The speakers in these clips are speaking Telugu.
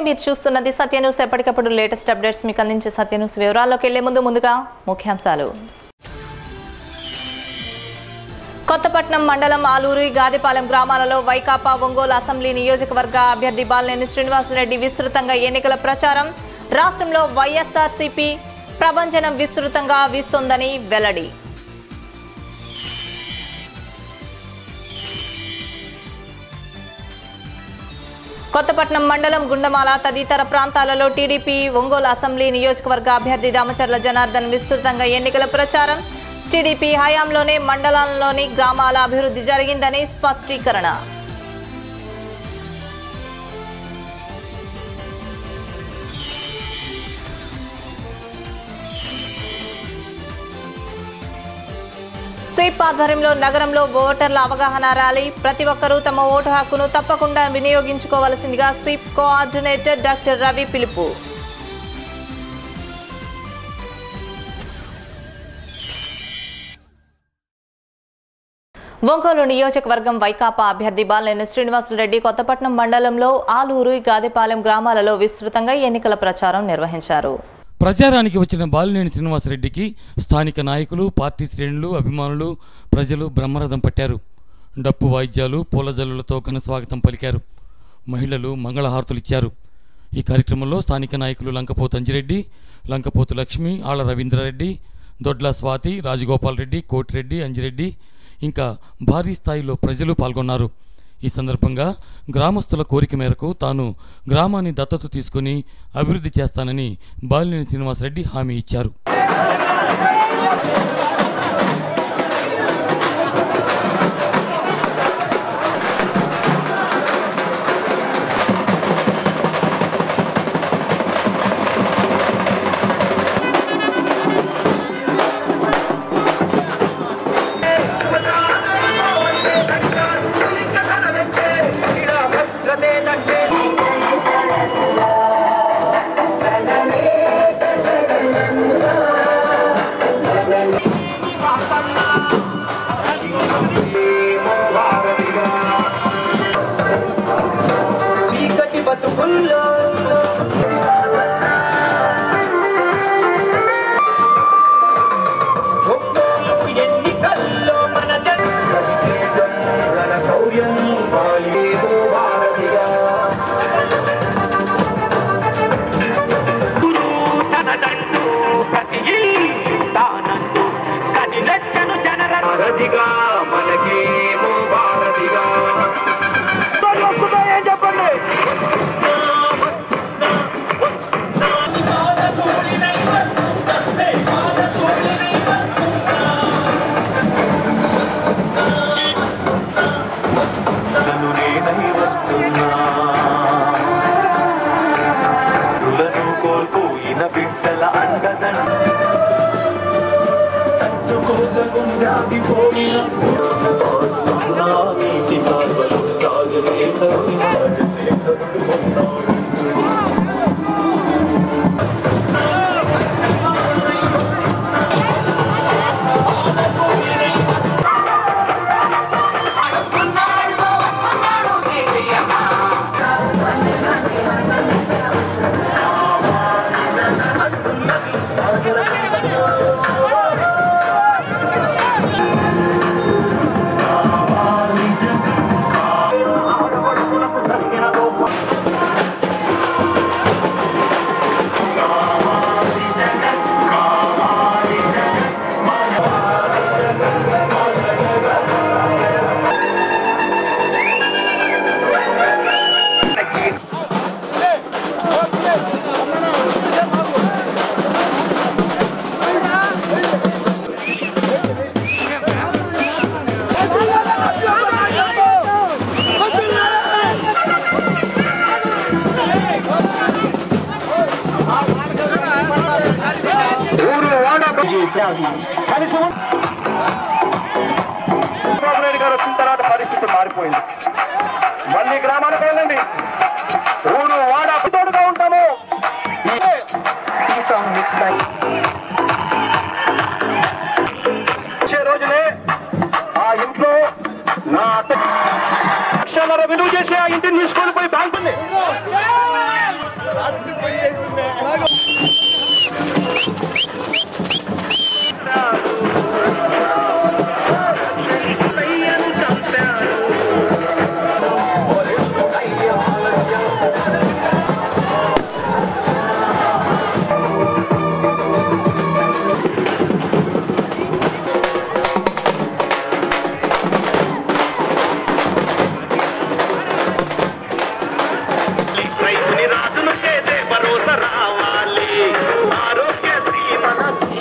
మీరు చూస్తున్నది సత్య న్యూస్ ఎప్పటికప్పుడు లేటెస్ట్ అప్డేట్స్ మీకు అందించే సత్య న్యూస్ వివరాల్లోకి వెళ్లే ముందు ముందుగా ముఖ్యాంశాలు కొత్తపట్నం మండలం ఆలూరు గాదిపాలెం గ్రామాలలో వైకాపా ఒంగోలు అసెంబ్లీ నియోజకవర్గ అభ్యర్థి బాలినేని శ్రీనివాసరెడ్డి విస్తృతంగా ఎన్నికల ప్రచారం రాష్ట్రంలో వైఎస్ఆర్సీపీ ప్రభంజనం విస్తృతంగా వీస్తోందని వెల్లడి కొత్తపట్నం మండలం గుండమాల తదితర ప్రాంతాలలో టీడీపీ ఒంగోలు అసెంబ్లీ నియోజకవర్గ అభ్యర్థి దామచర్ల జనార్దన్ విస్తృతంగా ఎన్నికల ప్రచారం టీడీపీ హయాంలోనే మండలంలోని గ్రామాల అభివృద్ధి జరిగిందని స్పష్టీకరణ స్వీప్ ఆధ్వర్యంలో నగరంలో ఓటర్ల అవగాహన ర్యాలీ ప్రతి ఒక్కరూ తమ ఓటు హక్కును తప్పకుండా వినియోగించుకోవాల్సిందిగా స్వీప్ కోఆర్డినేటర్ డాక్టర్ రవి పిలుపు ఒంగోలు నియోజకవర్గం వైకాపా అభ్యర్థి బాలినేని శ్రీనివాసరెడ్డి కొత్తపట్నం మండలంలో ఆలూరు గాదిపాలెం గ్రామాలలో విస్తృతంగా ఎన్నికల ప్రచారం నిర్వహించారు ప్రచారానికి వచ్చిన బాలినేని శ్రీనివాసరెడ్డికి స్థానిక నాయకులు పార్టీ శ్రేణులు అభిమానులు ప్రజలు బ్రహ్మరథం పట్టారు డప్పు వాయిద్యాలు పూలజల్లులతో ఘన స్వాగతం పలికారు మహిళలు మంగళహారతులు ఇచ్చారు ఈ కార్యక్రమంలో స్థానిక నాయకులు లంకపోతు అంజిరెడ్డి లంకపోతు లక్ష్మి ఆళ్ల రవీంద్రారెడ్డి దొడ్ల స్వాతి రాజగోపాల్ రెడ్డి కోటిరెడ్డి అంజిరెడ్డి ఇంకా భారీ స్థాయిలో ప్రజలు పాల్గొన్నారు ఈ సందర్భంగా గ్రామస్తుల కోరిక మేరకు తాను గ్రామాన్ని దత్తత తీసుకుని అభివృద్ధి చేస్తానని బాలినేని శ్రీనివాసరెడ్డి హామీ ఇచ్చారు చీకటి బతుకుల్లో ఒక్కోలు ఎన్నికల్లో మన జన శౌర్యం వాలేదో భారతిగా గురు తనదంటూ ప్రతి ఇల్లు తానంటూ కదిలెచ్చను జనర భారతిగా మనకేమో భారతిగా చెప్పండి నన్ను నేనై వస్తున్నా రులను కోల్పోయిన బిడ్డల అండదండ తట్టుకోకుండా పోయిన నీటి కాల్వలు రాజశేఖరుని రాజశేఖరుడు ఉన్నాడు కలిసి ఉం- చంద్రబాబు నాయుడు గారు వచ్చిన తర్వాత పరిస్థితి మారిపోయింది మళ్ళీ గ్రామాలకు వెళ్ళండి ఊరు వాడ తోడుగా ఉంటాము ఈ సాంగ్ మిక్స్ బై వచ్చే రోజునే ఆ ఇంట్లో నా అత్త లక్షన్నర విలువ చేసి ఆ ఇంటిని తీసుకొని పోయి బ్యాంక్ ఉంది రైతుని రాజును చేసే భరోసా రావాలి ఆరోగ్యశ్రీ మనకి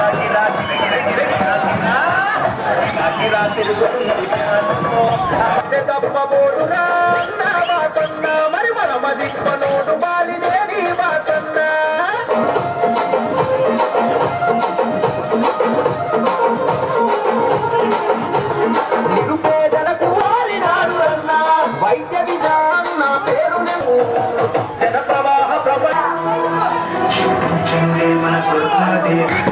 తప్పబోడురా నా వాసన్న మరి మనమ దిప్పనోడు బాలినేని వాసన్న నిరుపేదలకు వారినాడు అన్న వైద్య విధాన పేరు జన ప్రవాహ ప్రభ మన స్వర్ణదేవి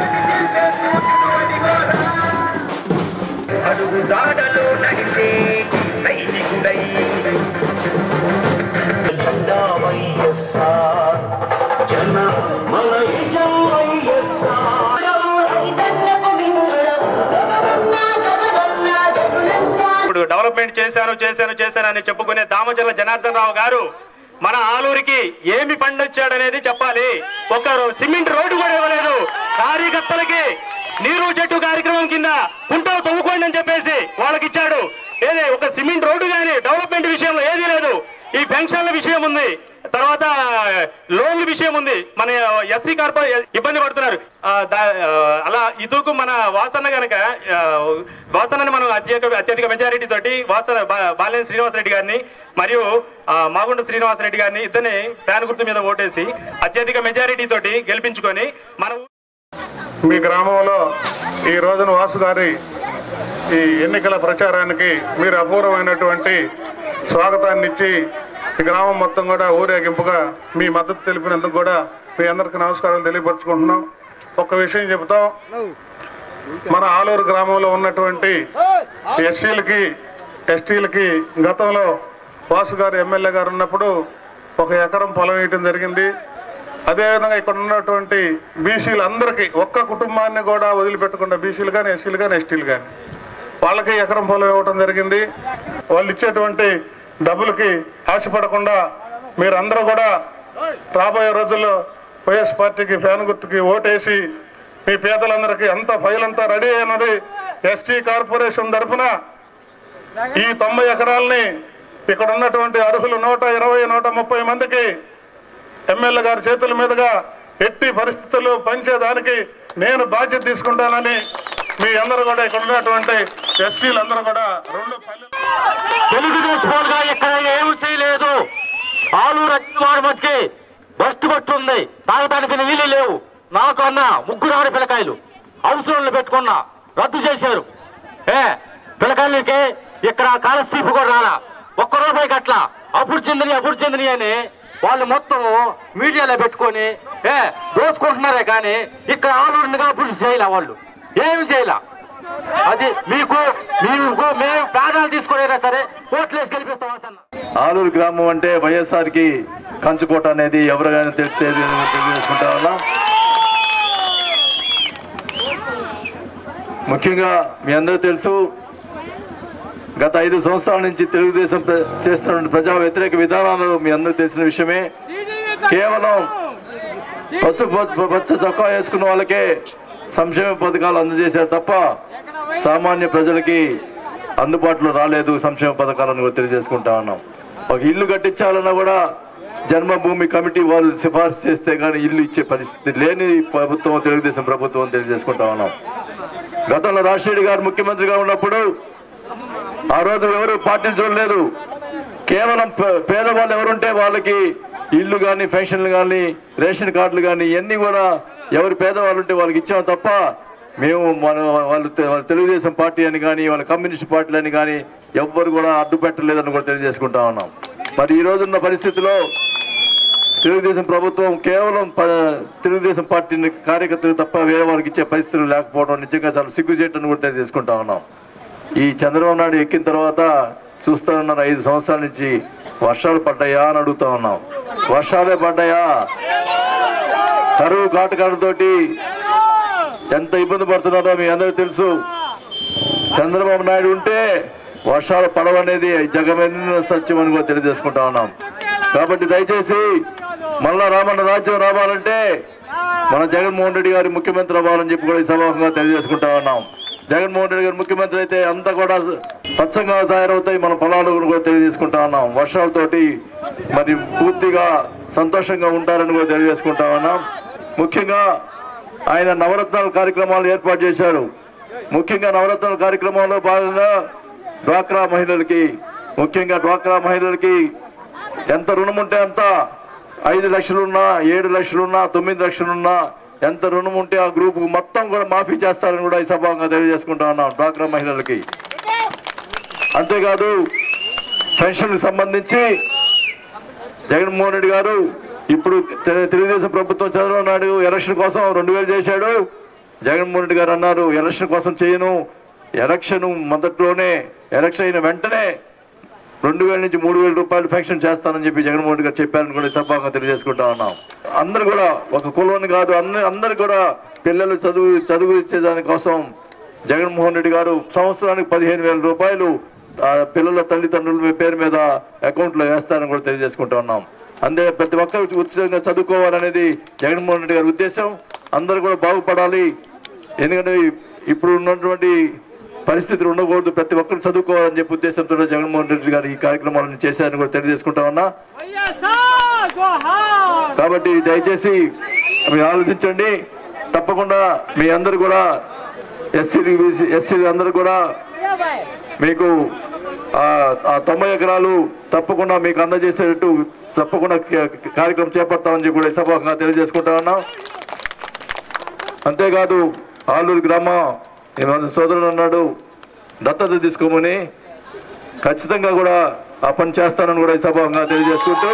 అడుగు దాడలో నడిచే సైనికుడై జెండా వైఎస్ఆర్ జన మన విజయం వైఎస్ఆర్ ఇప్పుడు డెవలప్మెంట్ చేశాను చేశాను చేశాను అని చెప్పుకునే దామచర్ల జనార్దన్ రావు గారు మన ఆలూరికి ఏమి పండొచ్చాడనేది చెప్పాలి ఒక సిమెంట్ రోడ్డు కూడా ఇవ్వలేదు కార్యకర్తలకి నీరు చెట్టు కార్యక్రమం కింద కుంటలు తవ్వుకోండి అని చెప్పేసి వాళ్ళకి ఇచ్చాడు ఏది ఒక సిమెంట్ రోడ్డు కానీ డెవలప్మెంట్ విషయంలో ఏది లేదు ఈ పెన్షన్ల విషయం ఉంది తర్వాత లోన్ల విషయం ఉంది మన ఎస్సీ కార్పొ ఇబ్బంది పడుతున్నారు ఆ, దా- ఆ, అలా ఇదుకు మన వాసన గనక ఆ, వాసనని మనం అత్యధిక అత్యధిక మెజారిటీ తోటి వాసన బా- బాలినేని శ్రీనివాసరెడ్డి గారిని మరియు ఆ, మాగుంట శ్రీనివాసరెడ్డి గారిని ఇద్దరిని ఫ్యాన్ గుర్తు మీద ఓటేసి అత్యధిక మెజారిటీ తోటి గెలిపించుకొని మన ఊ- మీ గ్రామంలో ఈ రోజున వాసు గారి ఈ ఎన్నికల ప్రచారానికి మీరు అపూర్వమైనటువంటి స్వాగతాన్ని ఇచ్చి ఈ గ్రామం మొత్తం కూడా ఊరేగింపుగా మీ మద్దతు తెలిపినందుకు కూడా మీ అందరికీ నమస్కారాలు తెలియపరచుకుంటున్నాం ఒక్క విషయం చెబుతాం మన ఆలూరు గ్రామంలో ఉన్నటువంటి ఎస్సీలకి ఎస్టీలకి గతంలో వాసు గారు ఎమ్మెల్యే గారు ఉన్నప్పుడు ఒక ఎకరం పొలం వేయటం జరిగింది అదేవిధంగా ఇక్కడ ఉన్నటువంటి బీసీలు అందరికీ ఒక్క కుటుంబాన్ని కూడా వదిలిపెట్టకుండా బీసీలు కానీ ఎస్సీలు కానీ ఎస్టీలు కానీ వాళ్ళకి ఎకరం పొలం ఇవ్వటం జరిగింది వాళ్ళు ఇచ్చేటువంటి డబ్బులకి ఆశపడకుండా మీరందరూ కూడా రాబోయే రోజుల్లో వైఎస్ పార్టీకి ఫ్యాన్ గుర్తుకి ఓటేసి మీ పేదలందరికీ అంత ఫైల్ అంతా రెడీ అయినది ఎస్టీ కార్పొరేషన్ తరఫున ఈ తొంభై ఎకరాలని ఇక్కడ ఉన్నటువంటి అర్హులు నూట ఇరవై నూట ముప్పై మందికి ఎమ్మెల్యే గారి చేతుల మీదుగా ఎట్టి పరిస్థితుల్లో పంచేదానికి నేను బాధ్యత తీసుకుంటానని మీ అందరూ కూడా ఇక్కడ ఉన్నటువంటి ఎస్సీలందరూ కూడా రెండు పల్లెలు తెలుగుదేశం వాళ్ళుగా ఇక్కడ ఏమి చేయలేదు ఆలూరు అగ్నివాడ మట్టుకి బస్ట్ బట్టు ఉంది తాగడానికి నీళ్ళు లేవు నాకు అన్న ముగ్గురు ఆడ పిల్లకాయలు అవసరంలో పెట్టుకున్నా రద్దు చేశారు ఏ పిల్లకాయలకి ఇక్కడ కాలస్టీప్ కూడా రాలా ఒక్క రూపాయి కట్ల అప్పుడు చెందిని అప్పుడు చెందిని అని వాళ్ళు మొత్తం మీడియాలో పెట్టుకొని ఏ దోచుకుంటున్నారే కానీ ఇక్కడ ఆలూరునిగా అప్పుడు చేయలే వాళ్ళు ఏమి చేయలే అది మీకు మీకు మేము ప్రాణాలు తీసుకునేరా సరే ఓట్లేసి గెలిపిస్తాం అసలు ఆలూరు గ్రామం అంటే వైఎస్ఆర్ కి కంచుకోట అనేది ఎవరికైనా తెలిస్తే తెలియజేసుకుంటా ఉన్నాం ముఖ్యంగా మీ అందరూ తెలుసు గత ఐదు సంవత్సరాల నుంచి తెలుగుదేశం ప్ర- చేస్తున్న ప్రజా వ్యతిరేక విధానాలు మీ అందరూ తెలిసిన విషయమే కేవలం పసుపు పచ్చ- పచ్చ చొక్కా వేసుకున్న వాళ్ళకే సంక్షేమ పథకాలు అందజేశారు తప్ప సామాన్య ప్రజలకి అందుబాటులో రాలేదు సంక్షేమ పథకాలను కూడా తెలియజేసుకుంటా ఉన్నాం ఒక ఇల్లు కట్టించాలన్నా కూడా జన్మభూమి కమిటీ వాళ్ళు సిఫార్సు చేస్తే కానీ ఇల్లు ఇచ్చే పరిస్థితి లేని ప్రభుత్వం తెలుగుదేశం ప్రభుత్వం అని తెలియజేసుకుంటా ఉన్నాం గతంలో రాజశేఖర్ గారు ముఖ్యమంత్రిగా ఉన్నప్పుడు ఆ రోజు ఎవరు పార్టీని చూడలేదు కేవలం పే- పేదవాళ్ళు ఎవరుంటే వాళ్ళకి ఇల్లు కానీ పెన్షన్లు కానీ రేషన్ కార్డులు కానీ ఇవన్నీ కూడా ఎవరు పేదవాళ్ళు ఉంటే వాళ్ళకి ఇచ్చాం తప్ప మేము మన వాళ్ళు తె- వాళ్ళ తెలుగుదేశం పార్టీ అని కానీ వాళ్ళ కమ్యూనిస్ట్ పార్టీలు అని కానీ ఎవ్వరు కూడా అడ్డు పెట్టలేదని కూడా తెలియజేసుకుంటా ఉన్నాం మరి ఈ రోజున్న పరిస్థితిలో తెలుగుదేశం ప్రభుత్వం కేవలం ప- తెలుగుదేశం పార్టీ కార్యకర్తలు తప్ప వేరే వాళ్ళకి ఇచ్చే పరిస్థితులు లేకపోవడం నిజంగా చాలా సిగ్గుచేటని కూడా తెలియజేసుకుంటా ఉన్నాం ఈ చంద్రబాబు నాయుడు ఎక్కిన తర్వాత చూస్తూ ఉన్నారు ఐదు సంవత్సరాల నుంచి వర్షాలు పడ్డాయా అని అడుగుతా ఉన్నాం వర్షాలే పడ్డాయా కరువు కాటకాలతోటి ఎంత ఇబ్బంది పడుతున్నారో మీ అందరికీ తెలుసు చంద్రబాబు నాయుడు ఉంటే వర్షాలు పడవనేది జగమైన సత్యం అని కూడా తెలియజేసుకుంటా ఉన్నాం కాబట్టి దయచేసి మళ్ళా రామన్న రాజ్యం రావాలంటే మన జగన్మోహన్ రెడ్డి గారి ముఖ్యమంత్రి అవ్వాలని చెప్పి కూడా ఈ సభాముఖంగా తెలియజేసుకుంటా ఉన్నాం జగన్మోహన్ రెడ్డి గారు ముఖ్యమంత్రి అయితే అంతా కూడా పచ్చంగా తయారవుతాయి మన పొలాలు కూడా తెలియజేసుకుంటా ఉన్నాం వర్షాలతోటి మరి పూర్తిగా సంతోషంగా ఉంటారని కూడా తెలియజేసుకుంటా ఉన్నాం ముఖ్యంగా ఆయన నవరత్నాల కార్యక్రమాలు ఏర్పాటు చేశారు ముఖ్యంగా నవరత్నాల కార్యక్రమంలో భాగంగా డ్వాక్రా మహిళలకి ముఖ్యంగా డ్వాక్రా మహిళలకి ఎంత రుణం ఉంటే అంత ఐదు లక్షలున్నా ఏడు లక్షలున్నా తొమ్మిది లక్షలున్నా ఎంత రుణం ఉంటే ఆ గ్రూప్ మొత్తం కూడా మాఫీ చేస్తారని కూడా ఈ సభాగా తెలియజేసుకుంటా ఉన్నాం డ్వాక్రా మహిళలకి అంతేకాదు పెన్షన్కి సంబంధించి జగన్మోహన్ రెడ్డి గారు ఇప్పుడు తె- తెలుగుదేశం ప్రభుత్వం చంద్రబాబు నాయుడు ఎలక్షన్ కోసం రెండు వేలు చేశాడు జగన్మోహన్ రెడ్డి గారు అన్నారు ఎలక్షన్ కోసం చేయను ఎలక్షన్ మొదట్లోనే ఎలక్షన్ అయిన వెంటనే రెండు వేల నుంచి మూడు వేల రూపాయలు పెన్షన్ చేస్తానని చెప్పి జగన్మోహన్ రెడ్డి గారు చెప్పారని కూడా ఈ సభాగా తెలియజేసుకుంటా ఉన్నాం అందరు కూడా ఒక కులాన్ని కాదు అందరి అందరు కూడా పిల్లలు చదువు చదువు ఇచ్చేదాని కోసం జగన్మోహన్ రెడ్డి గారు సంవత్సరానికి పదిహేను వేల రూపాయలు ఆ పిల్లల తల్లిదండ్రుల పేరు మీద అకౌంట్ లో వేస్తారని కూడా తెలియజేసుకుంటా ఉన్నాం అంతే ప్రతి ఒక్కరు ఉచితంగా చదువుకోవాలనేది జగన్మోహన్ రెడ్డి గారి ఉద్దేశం అందరూ కూడా బాగుపడాలి ఎందుకంటే ఇప్పుడు ఉన్నటువంటి పరిస్థితులు ఉండకూడదు ప్రతి ఒక్కరు చదువుకోవాలని చెప్పి ఉద్దేశంతో జగన్మోహన్ రెడ్డి గారు ఈ కార్యక్రమాలను చేశారని కూడా తెలియజేసుకుంటా ఉన్నా కాబట్టి దయచేసి మీరు ఆలోచించండి తప్పకుండా మీ అందరు కూడా ఎస్సీ ఎస్సీ అందరూ కూడా మీకు ఆ ఆ తొంభై ఎకరాలు తప్పకుండా మీకు అందజేసేటట్టు తప్పకుండా క- కార్యక్రమం చేపడతామని చెప్పి కూడా ఈ సభగా తెలియజేసుకుంటా ఉన్నాం అంతేకాదు ఆలూరు గ్రామ మన సోదరుడు అన్నాడు దత్తత తీసుకోమని ఖచ్చితంగా కూడా ఆ పని చేస్తానని కూడా ఈ సభగా తెలియజేసుకుంటూ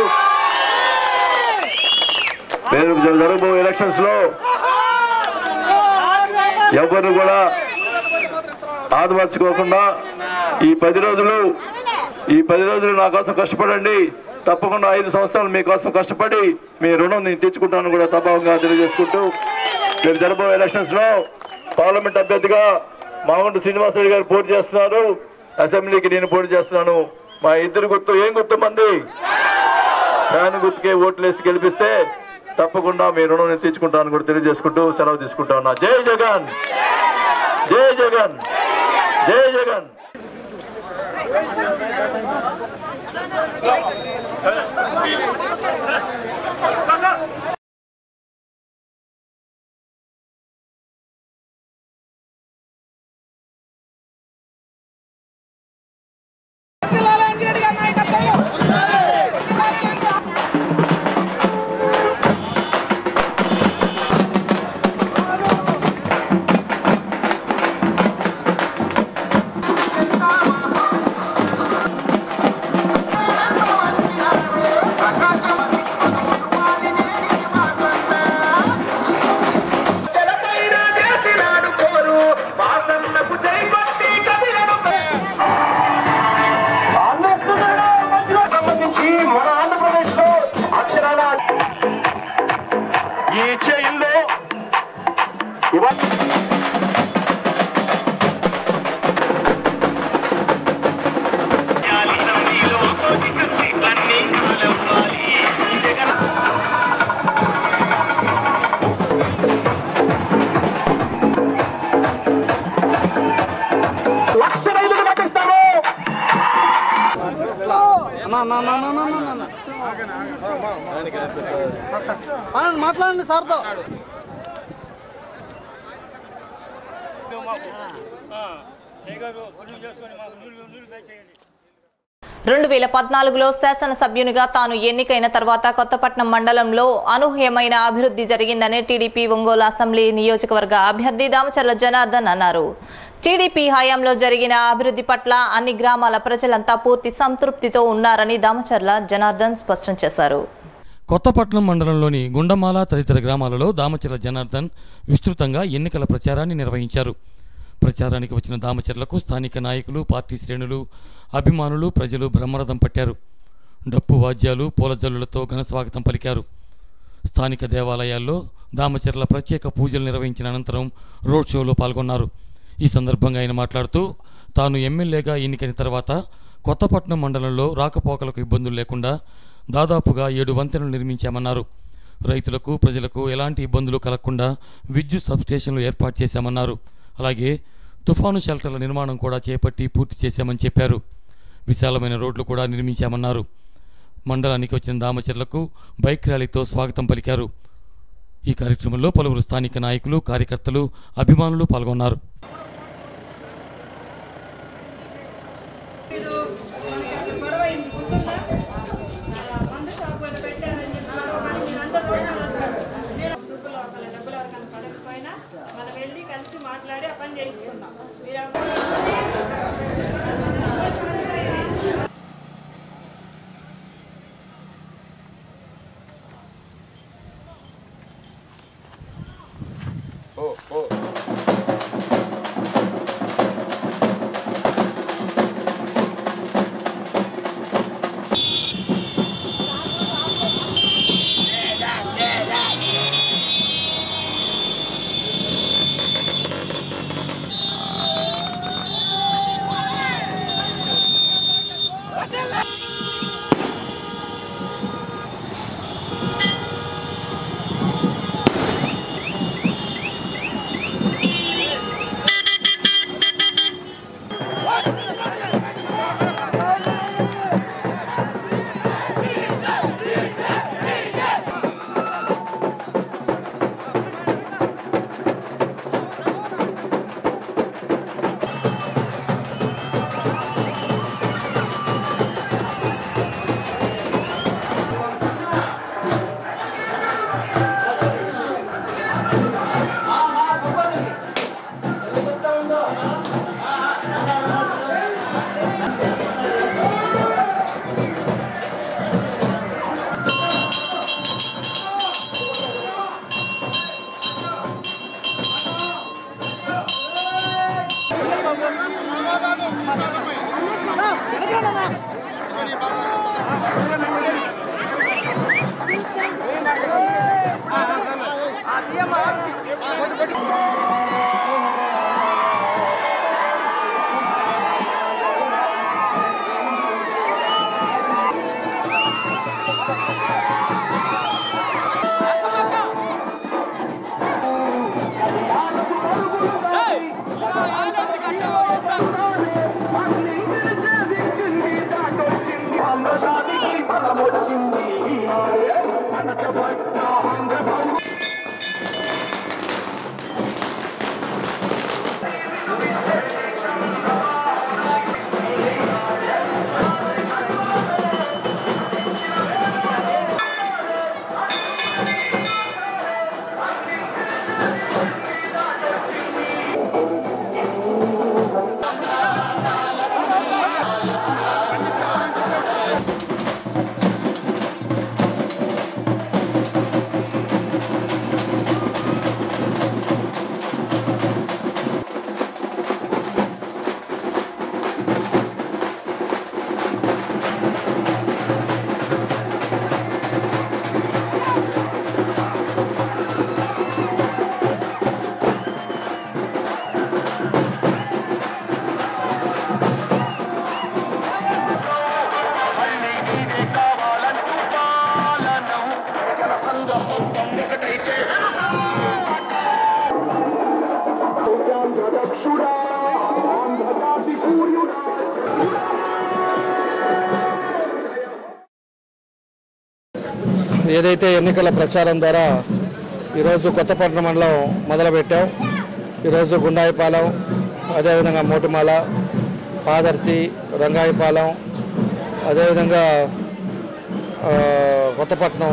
రేపు జరగబోయే ఎలక్షన్స్ లో ఎవరిని కూడా ఆదమర్చుకోకుండా ఈ పది రోజులు ఈ పది రోజులు నా కోసం కష్టపడండి తప్పకుండా ఐదు సంవత్సరాలు మీకోసం కష్టపడి మీ రుణం నేను తెచ్చుకుంటాను కూడా తప్పకుండా తెలియజేసుకుంటూ రేపు జరగబోయే ఎలక్షన్స్ లో పార్లమెంట్ అభ్యర్థిగా మాగుంట శ్రీనివాసరెడ్డి గారు పోటీ చేస్తున్నారు అసెంబ్లీకి నేను పోటీ చేస్తున్నాను మా ఇద్దరు గుర్తు ఏం గుర్తు మంది ఫ్యాన్ గుర్తుకే ఓట్లు వేసి గెలిపిస్తే తప్పకుండా మీ రుణం నేను తెచ్చుకుంటాను కూడా తెలియజేసుకుంటూ సెలవు తీసుకుంటా ఉన్నా జై జగన్ జై జగన్ జై జగన్ సెలపైన చేసినాడు కోరు వాసన్నకు జై కొట్టి కవిలను సంబంధించి మన ఆంధ్రప్రదేశ్ లో అక్షరాల ఈ చైన్లో ఇవాళ నీలో అపోజిషన్ సీట్లన్నీ కాలవ్వాలి జగన్ లక్ష రైలులు కట్టిస్తారు మాట్లాడండి సార్తో రెండు వేల పద్నాలుగులో శాసనసభ్యునిగా తాను ఎన్నికైన తర్వాత కొత్తపట్నం మండలంలో అనూహ్యమైన అభివృద్ధి జరిగిందని టీడీపీ ఒంగోలు అసెంబ్లీ నియోజకవర్గ అభ్యర్థి దామచర్ల జనార్దన్ అన్నారు టీడీపీ హయాంలో జరిగిన అభివృద్ధి పట్ల అన్ని గ్రామాల ప్రజలంతా పూర్తి సంతృప్తితో ఉన్నారని దామచర్ల జనార్దన్ స్పష్టం చేశారు కొత్తపట్నం మండలంలోని గుండమాల తదితర గ్రామాలలో దామచర్ల జనార్దన్ విస్తృతంగా ఎన్నికల ప్రచారాన్ని నిర్వహించారు ప్రచారానికి వచ్చిన దామచర్లకు స్థానిక నాయకులు పార్టీ శ్రేణులు అభిమానులు ప్రజలు బ్రహ్మరథం పట్టారు డప్పు వాద్యాలు పూలజల్లులతో ఘనస్వాగతం పలికారు స్థానిక దేవాలయాల్లో దామచర్ల ప్రత్యేక పూజలు నిర్వహించిన అనంతరం రోడ్ షోలో పాల్గొన్నారు ఈ సందర్భంగా ఆయన మాట్లాడుతూ తాను ఎమ్మెల్యేగా ఎన్నికైన తర్వాత కొత్తపట్నం మండలంలో రాకపోకలకు ఇబ్బందులు లేకుండా దాదాపుగా ఏడు వంతెనలు నిర్మించామన్నారు రైతులకు ప్రజలకు ఎలాంటి ఇబ్బందులు కలగకుండా విద్యుత్ సబ్స్టేషన్లు ఏర్పాటు చేశామన్నారు అలాగే తుఫాను షెల్టర్ల నిర్మాణం కూడా చేపట్టి పూర్తి చేశామని చెప్పారు విశాలమైన రోడ్లు కూడా నిర్మించామన్నారు మండలానికి వచ్చిన దామచర్లకు బైక్ ర్యాలీతో స్వాగతం పలికారు ఈ కార్యక్రమంలో పలువురు స్థానిక నాయకులు కార్యకర్తలు అభిమానులు పాల్గొన్నారు మనం వెళ్ళి కలిసి మాట్లాడి ఆ పని చేయించుకుందాం మీరు ఏదైతే ఎన్నికల ప్రచారం ద్వారా ఈరోజు కొత్తపట్నం మండలం మొదలుపెట్టాం ఈరోజు గుండాయిపాలెం అదేవిధంగా మోటిమాల పాదర్తి రంగాయిపాలెం అదేవిధంగా ఆ, కొత్తపట్నం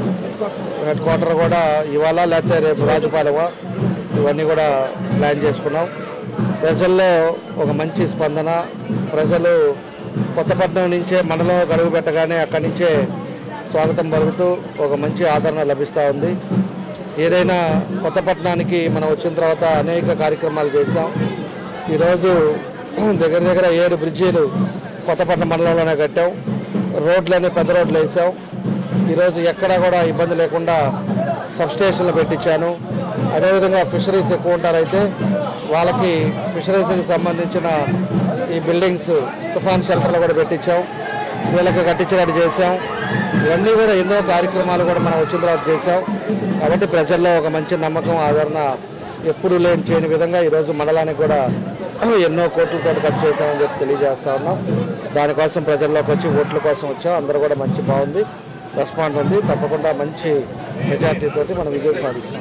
హెడ్ క్వార్టర్ కూడా ఇవాళ లేకపోతే రేపు రాజుపాలెమా ఇవన్నీ కూడా ప్లాన్ చేసుకున్నాం ప్రజల్లో ఒక మంచి స్పందన ప్రజలు కొత్తపట్నం నుంచే మండలం గడువు పెట్టగానే అక్కడి నుంచే స్వాగతం పలుకుతూ ఒక మంచి ఆదరణ లభిస్తూ ఉంది ఏదైనా కొత్తపట్నానికి మనం వచ్చిన తర్వాత అనేక కార్యక్రమాలు చేశాం ఈరోజు దగ్గర దగ్గర ఏడు బ్రిడ్జీలు కొత్తపట్నం మండలంలోనే కట్టాం రోడ్లన్నీ పెద్ద రోడ్లు వేసాం ఈరోజు ఎక్కడా కూడా ఇబ్బంది లేకుండా సబ్స్టేషన్లు పెట్టించాను అదేవిధంగా ఫిషరీస్ ఎక్కువ ఉంటారైతే వాళ్ళకి ఫిషరీస్కి సంబంధించిన ఈ బిల్డింగ్స్ తుఫాన్ షెల్టర్లు కూడా పెట్టించాం వీళ్ళకి కట్టించినట్టు చేసాం ఇవన్నీ కూడా ఎన్నో కార్యక్రమాలు కూడా మనం వచ్చిన తర్వాత చేసాం కాబట్టి ప్రజల్లో ఒక మంచి నమ్మకం ఆదరణ ఎప్పుడు లేని చేయని విధంగా ఈరోజు మండలానికి కూడా ఎన్నో కోట్లతో ఖర్చు చేశామని చెప్పి తెలియజేస్తా ఉన్నాం దానికోసం ప్రజల్లోకి వచ్చి ఓట్ల కోసం వచ్చాం అందరూ కూడా మంచి బాగుంది రెస్పాండ్ ఉంది తప్పకుండా మంచి మెజార్టీ తోటి మనం విజయం సాధిస్తాం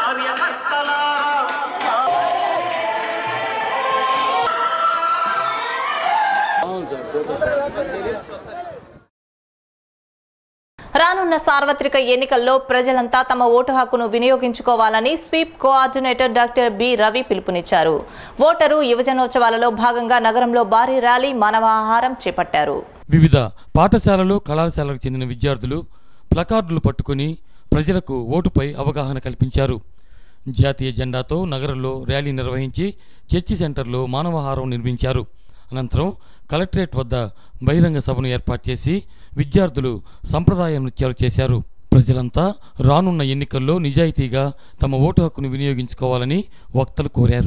రానున్న సార్వత్రిక ఎన్నికల్లో ప్రజలంతా తమ ఓటు హక్కును వినియోగించుకోవాలని SVEEP coordinator doctor B Ravi పిలుపునిచ్చారు ఓటరు యువజనోత్సవాలలో భాగంగా నగరంలో భారీ ర్యాలీ మానవాహారం చేపట్టారు వివిధ పాఠశాలలు కళాశాలకు చెందిన విద్యార్థులు ప్లకార్డులు పట్టుకుని ప్రజలకు ఓటుపై అవగాహన కల్పించారు జాతీయ జెండాతో నగరంలో ర్యాలీ నిర్వహించి చర్చి సెంటర్లో మానవహారం నిర్మించారు అనంతరం కలెక్టరేట్ వద్ద బహిరంగ సభను ఏర్పాటు చేసి విద్యార్థులు సంప్రదాయ నృత్యాలు చేశారు ప్రజలంతా రానున్న ఎన్నికల్లో నిజాయితీగా తమ ఓటు హక్కును వినియోగించుకోవాలని వక్తలు కోరారు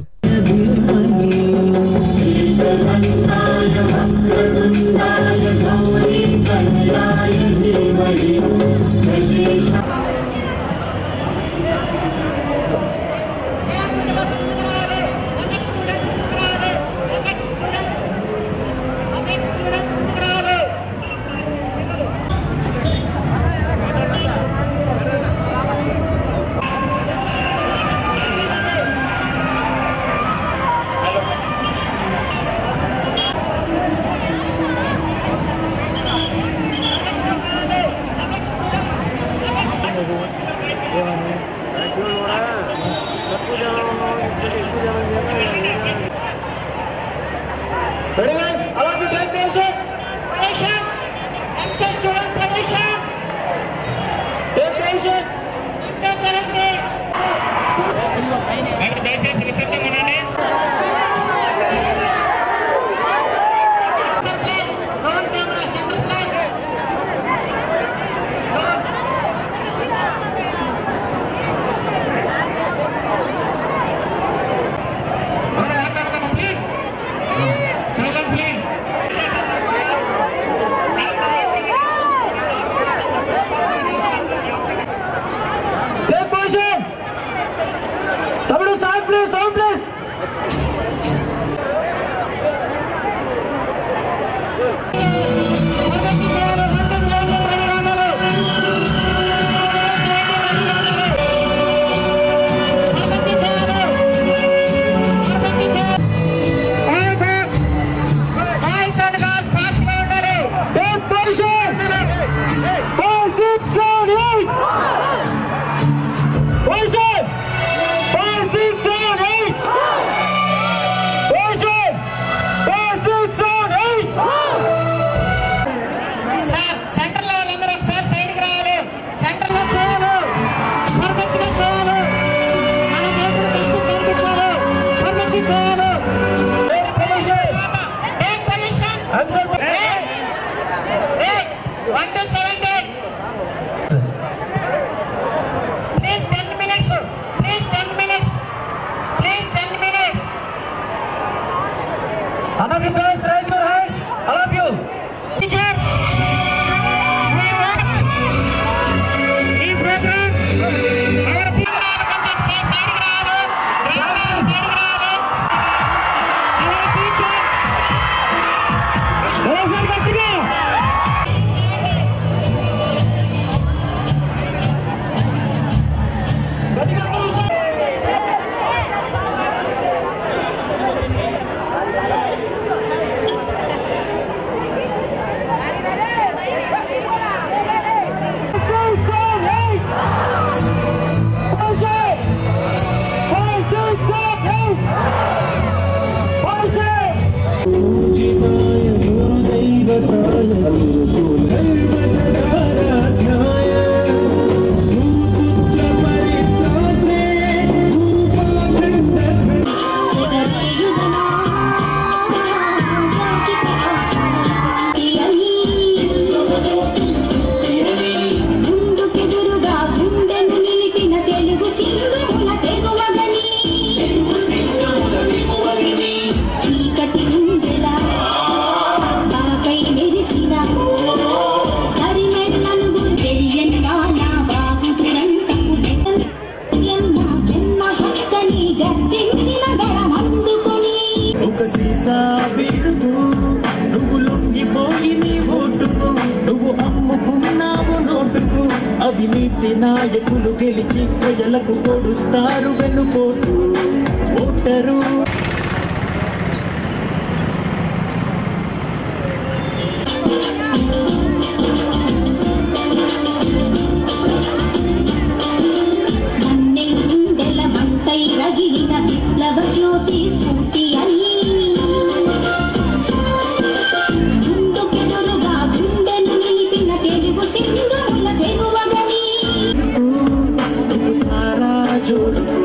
ఏమని తెలుగు సింగముల తెగువగని చీకటి గుండెల బాకై మెరిసిన కరిమెళ్ళను చెయ్యని వాళ్ళ బాగుతురంతపు జన్మ జన్మ హక్కని గర్జించిన గడమందుకొని ఒక సీసా వీరుదు నువ్వు లొంగిపోయి నీ ఓటును నువ్వు అమ్ముకున్నావు నోటుకు అవినీతి నాయకులు గెలిచి ప్రజలకు కొడుస్తారు వెన్నుపోటు ఓటరు మన్నె గుండెల మంటై రగిలిన విప్లవ జ్యోతి స్ఫూర్తి అని గుండుకెదురుగా గుండెను నిలిపిన తెలుగు సింగముల తెగువగని నువ్వు సారా జోరుకు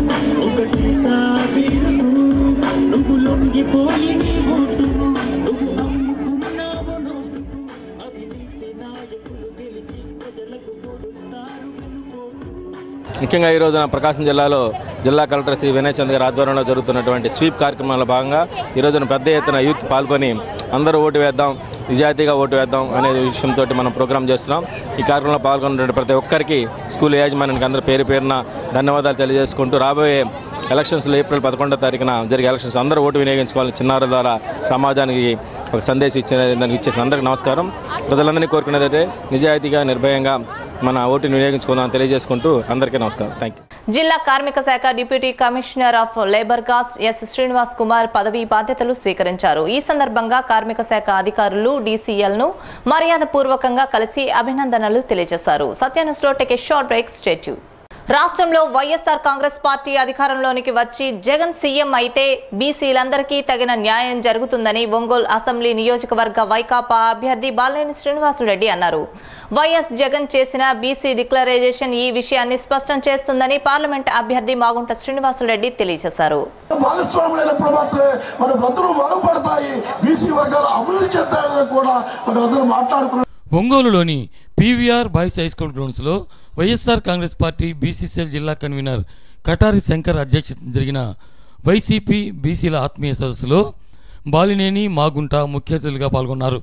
ఒక సీసా వీరుదు నువ్వు లొంగిపోయి నీ ఓటును నువ్వు అమ్ముకున్నావు నోటుకు అవినీతి నాయకులు గెలిచి ప్రజలకు కొడుస్తారు వెన్నుపోటు ముఖ్యంగా ఈ రోజున ప్రకాశం జిల్లాలో జిల్లా కలెక్టర్ శ్రీ వినయ్ చంద్ గారి ఆధ్వర్యంలో జరుగుతున్నటువంటి స్వీప్ కార్యక్రమంలో భాగంగా ఈ రోజున పెద్ద ఎత్తున యూత్ పాల్గొని అందరూ ఓటు వేద్దాం నిజాయితీగా ఓటు వేద్దాం అనే విషయంతో మనం ప్రోగ్రామ్ చేస్తున్నాం ఈ కార్యక్రమంలో పాల్గొన్న ప్రతి ఒక్కరికి స్కూల్ యాజమాన్యానికి అందరూ పేరు పేరున ధన్యవాదాలు తెలియజేసుకుంటూ రాబోయే ఎలక్షన్స్లో ఏప్రిల్ పదకొండో తారీఖున జరిగే ఎలక్షన్స్ అందరూ ఓటు వినియోగించుకోవాలని చిన్నారుల ద్వారా సమాజానికి ఒక సందేశం ఇచ్చిన దానికి ఇచ్చేసిన అందరికీ నమస్కారం ప్రజలందరినీ కోరుకునేది అయితే నిజాయితీగా నిర్భయంగా మన ఓటుని వినియోగించుకుందాం తెలియజేసుకుంటూ అందరికీ నమస్కారం థ్యాంక్ యూ జిల్లా కార్మిక శాఖ డిప్యూటీ కమిషనర్ ఆఫ్ లేబర్ కాస్ట్ ఎస్ శ్రీనివాస్ కుమార్ పదవీ బాధ్యతలు స్వీకరించారు ఈ సందర్భంగా కార్మిక శాఖ అధికారులు డీసీఎల్ ను మర్యాద పూర్వకంగా కలిసి అభినందనలు తెలియజేశారు సత్యాన్యూస్ లో టేక్ ఏ షార్ట్ బ్రేక్ స్టేట్యూ రాష్ట్రంలో వైఎస్ఆర్ కాంగ్రెస్ పార్టీ అధికారంలోనికి వచ్చి జగన్ సీఎం అయితే బీసీలందరికీ తగిన న్యాయం జరుగుతుందని ఒంగోలు అసెంబ్లీ నియోజకవర్గ వైకాపా అభ్యర్థి బాలినేని శ్రీనివాసురెడ్డి అన్నారు వైఎస్ జగన్ చేసిన బీసీ డిక్లరేషన్ ఈ విషయాన్ని స్పష్టం చేస్తుందని పార్లమెంట్ అభ్యర్థి మాగుంట శ్రీనివాసురెడ్డి తెలియజేశారు భాగస్వాములైనప్పుడు మాత్రమే మన బ్రతులు బాగుపడతాయి బీసీ వర్గాలు అభివృద్ధి చెందాలని కూడా మనం అందరం మాట్లాడుకున్నాం ఒంగోలులోని పీవీఆర్ బాయ్స్ హై స్కూల్ గ్రౌండ్స్లో వైఎస్ఆర్ కాంగ్రెస్ పార్టీ బీసీసీఎల్ జిల్లా కన్వీనర్ కటారి శంకర్ అధ్యక్షతన జరిగిన వైసీపీ బీసీల ఆత్మీయ సదస్సులో బాలినేని మాగుంట ముఖ్య అతిథులుగా పాల్గొన్నారు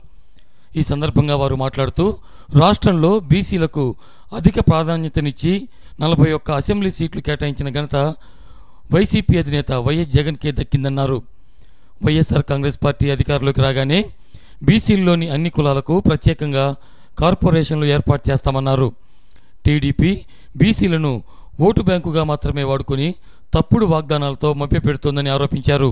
ఈ సందర్భంగా వారు మాట్లాడుతూ రాష్ట్రంలో బీసీలకు అధిక ప్రాధాన్యతనిచ్చి నలభై ఒక్క అసెంబ్లీ సీట్లు కేటాయించిన ఘనత వైసీపీ అధినేత వైఎస్ జగన్కే దక్కిందన్నారు వైఎస్ఆర్ కాంగ్రెస్ పార్టీ అధికారంలోకి రాగానే బీసీల్లోని అన్ని కులాలకు ప్రత్యేకంగా కార్పొరేషన్లు ఏర్పాటు చేస్తామన్నారు టీడీపీ బీసీలను ఓటు బ్యాంకుగా మాత్రమే వాడుకొని తప్పుడు వాగ్దానాలతో మభ్యపెడుతోందని ఆరోపించారు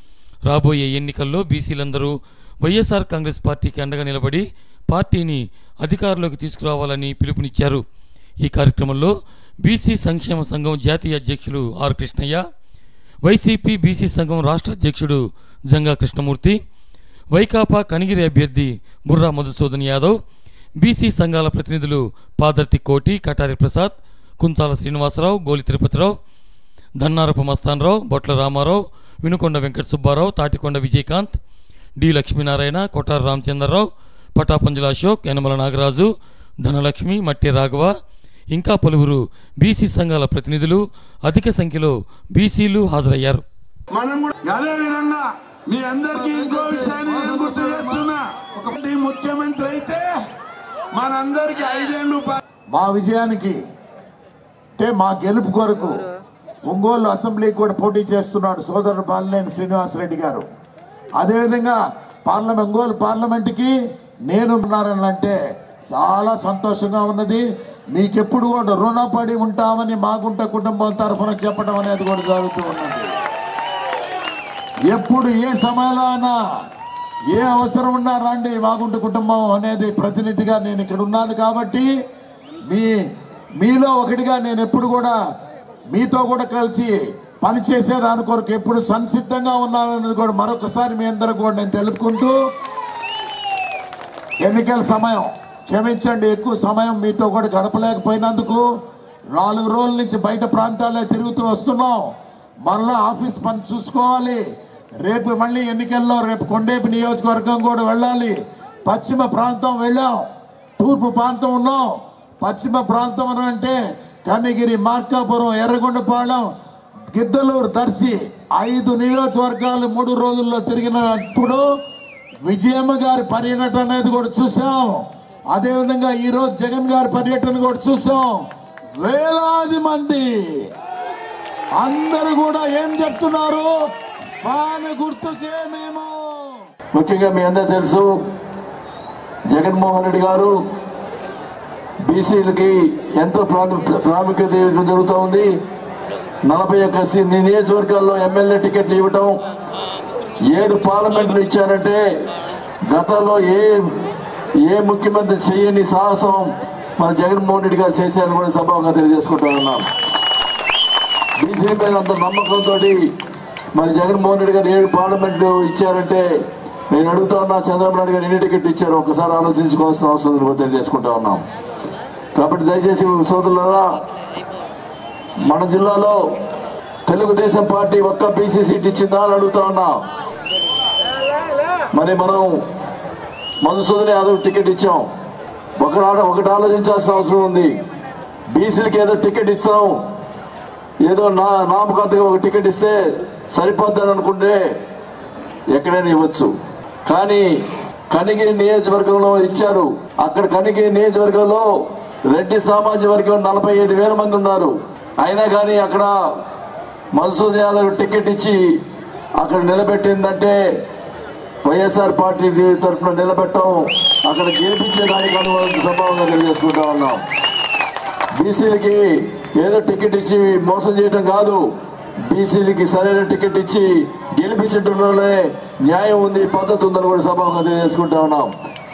రాబోయే ఎన్నికల్లో బీసీలందరూ వైఎస్ఆర్ కాంగ్రెస్ పార్టీకి అండగా నిలబడి పార్టీని అధికారంలోకి తీసుకురావాలని పిలుపునిచ్చారు ఈ కార్యక్రమంలో బీసీ సంక్షేమ సంఘం జాతీయ అధ్యక్షులు ఆర్ కృష్ణయ్య వైసీపీ బీసీ సంఘం రాష్ట్ర అధ్యక్షుడు జంగా కృష్ణమూర్తి వైకాపా కనిగిరి అభ్యర్థి బుర్రా మధుసూదన్ యాదవ్ బీసీ సంఘాల ప్రతినిధులు పాదర్తి కోటి కటారి ప్రసాద్ కుంచాల శ్రీనివాసరావు గోలి తిరుపతిరావు దన్నారపు మస్తానరావు బొట్ల రామారావు వినుకొండ వెంకట సుబ్బారావు తాటికొండ విజయకాంత్ డి లక్ష్మీనారాయణ కొట్టార రామచంద్రరావు పటాపంజల అశోక్ యనమల నాగరాజు ధనలక్ష్మి మట్టి రాఘవ ఇంకా పలువురు బీసీ సంఘాల ప్రతినిధులు అధిక సంఖ్యలో బీసీలు హాజరయ్యారు మనం కూడా అదే విధంగా మీ అందరికీ ఇంకో విషయాన్ని నేను గుర్తు చేస్తున్నా ఒకటి ముఖ్యమంత్రి అయితే మనందరికి ఐదేళ్ళు ప- మా విజయానికి అంటే మా గెలుపు కొరకు ఒంగోలు అసెంబ్లీకి కూడా పోటీ చేస్తున్నాడు సోదరుడు బాలినేని శ్రీనివాసరెడ్డి గారు అదేవిధంగా పార్లమెంట్ ఒంగోలు పార్లమెంట్కి నేను ఉన్నారని అంటే చాలా సంతోషంగా ఉన్నది మీకెప్పుడు కూడా రుణపడి ఉంటామని మాగుంట కుటుంబం తరఫున చెప్పడం అనేది కూడా జరుగుతూ ఉన్నది ఎప్పుడు ఏ సమయంలో అయినా ఏ అవసరం ఉన్నా రండి మాగుంట కుటుంబం అనేది ప్రతినిధిగా నేను ఇక్కడ ఉన్నాను కాబట్టి మీ మీలో ఒకటిగా నేను ఎప్పుడు కూడా మీతో కూడా కలిసి పనిచేసే దాని కొరకు ఎప్పుడు సంసిద్ధంగా ఉన్నానన్నది కూడా మరొకసారి మీ అందరూ కూడా నేను తెలుపుకుంటూ ఎన్నికల సమయం క్షమించండి ఎక్కువ సమయం మీతో కూడా గడపలేకపోయినందుకు నాలుగు రోజుల నుంచి బయట ప్రాంతాలే తిరుగుతూ వస్తున్నాం మరలా ఆఫీస్ పని చూసుకోవాలి రేపు మళ్ళీ ఎన్నికల్లో రేపు కొండేపు నియోజకవర్గం కూడా వెళ్ళాలి పశ్చిమ ప్రాంతం వెళ్ళాం తూర్పు ప్రాంతం ఉన్నాం పశ్చిమ ప్రాంతం అని అంటే కన్నగిరి మార్కాపురం ఎర్రగొండపాలెం గిద్దలూరు దర్శి ఐదు నియోజకవర్గాలు మూడు రోజుల్లో తిరిగినప్పుడు విజయమ్మ గారి పర్యటన అనేది కూడా చూసాం అదేవిధంగా ఈరోజు జగన్ గారి పర్యటన కూడా చూసాం వేలాది మంది అందరూ కూడా ఏం చెప్తున్నారు ఫ్యాన్ గుర్తుకే మేము ముఖ్యంగా మీ అందరూ తెలుసు జగన్మోహన్ రెడ్డి గారు బీసీలకి ఎంతో ప్రాము- ప్రాముఖ్యత ఇవ్వడం జరుగుతూ ఉంది నలభై ఒక్క సి- నియోజకవర్గాల్లో ఎమ్మెల్యే టికెట్లు ఇవ్వటం ఏడు పార్లమెంట్లు ఇచ్చారంటే గతంలో ఏ ఏ ముఖ్యమంత్రి చేయని సాహసం మన జగన్మోహన్ రెడ్డి గారు చేశారని కూడా సభగా తెలియజేసుకుంటా ఉన్నాం బీసీ మీద అంత నమ్మకంతో మరి జగన్మోహన్ రెడ్డి గారు ఏడు పార్లమెంట్లు ఇచ్చారంటే నేను అడుగుతా ఉన్నా చంద్రబాబు నాయుడు గారు ఎన్ని టికెట్లు ఇచ్చారు ఒకసారి ఆలోచించుకోవాల్సిన అవసరం ఉందని కూడా తెలియజేసుకుంటా ఉన్నాం కాబట్టి దయచేసి సోదరులారా మన జిల్లాలో తెలుగుదేశం పార్టీ ఒక్క బీసీ సీట్ ఇచ్చిందా అని అడుగుతా ఉన్నా మరి మనం మధుసూదన్ యాదవ్ టికెట్ ఇచ్చాం ఒకటి ఆలో- ఒకటి ఆలోచించాల్సిన అవసరం ఉంది బీసీలకి ఏదో టికెట్ ఇచ్చాం ఏదో నా నామకాంతగా ఒక టికెట్ ఇస్తే సరిపోద్దని అనుకుంటే ఎక్కడైనా ఇవ్వచ్చు కానీ కనిగిరి నియోజకవర్గంలో ఇచ్చారు అక్కడ కనిగిరి నియోజకవర్గంలో రెడ్డి సామాజిక వర్గం నలభై ఐదు వేల మంది ఉన్నారు అయినా కానీ అక్కడ మధుసూదన్ యాదవ్ టికెట్ ఇచ్చి అక్కడ నిలబెట్టిందంటే వైఎస్ఆర్ పార్టీ తరఫున నిలబెట్టం అక్కడ గెలిపించేదానికి అనుభవం సంభవంగా తెలియజేసుకుంటా ఉన్నాం బీసీలకి ఏదో టికెట్ ఇచ్చి మోసం చేయడం కాదు బీసీలకి సరైన టికెట్ ఇచ్చి గెలిపించడంలోనే న్యాయం ఉంది పద్ధతి ఉందని కూడా సభగా తెలియజేసుకుంటా ఉన్నాం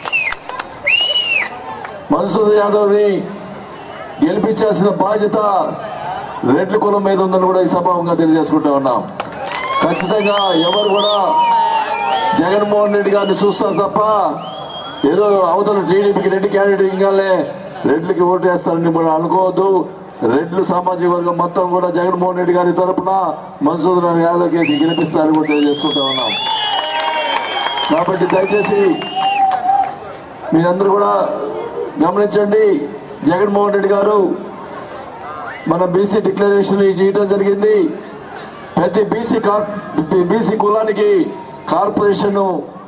మధుసూదన్ యాదవ్ని గెలిపించాల్సిన బాధ్యత రెడ్ల కులం మీద ఉందని కూడా ఈ సభాముగా తెలియజేసుకుంటా ఉన్నాం ఖచ్చితంగా ఎవరు కూడా జగన్మోహన్ రెడ్డి గారిని చూస్తారు తప్ప ఏదో అవతల టీడీపీకి రెడ్డి క్యాండిడేట్ ఇంకానే రెడ్లకి ఓటు వేస్తారని కూడా అనుకోవద్దు రెడ్లు సామాజిక వర్గం మొత్తం కూడా జగన్మోహన్ రెడ్డి గారి తరపున మధుసూదన్ యాదవ్ కేసు గెలిపిస్తారని కూడా తెలియజేసుకుంటా ఉన్నాం కాబట్టి దయచేసి మీరందరూ కూడా గమనించండి జగన్మోహన్ రెడ్డి గారు మన బీసీ డిక్లరేషన్ చేయడం జరిగింది ప్రతి బీసీ కార్ బీసీ కులానికి కార్పొరేషన్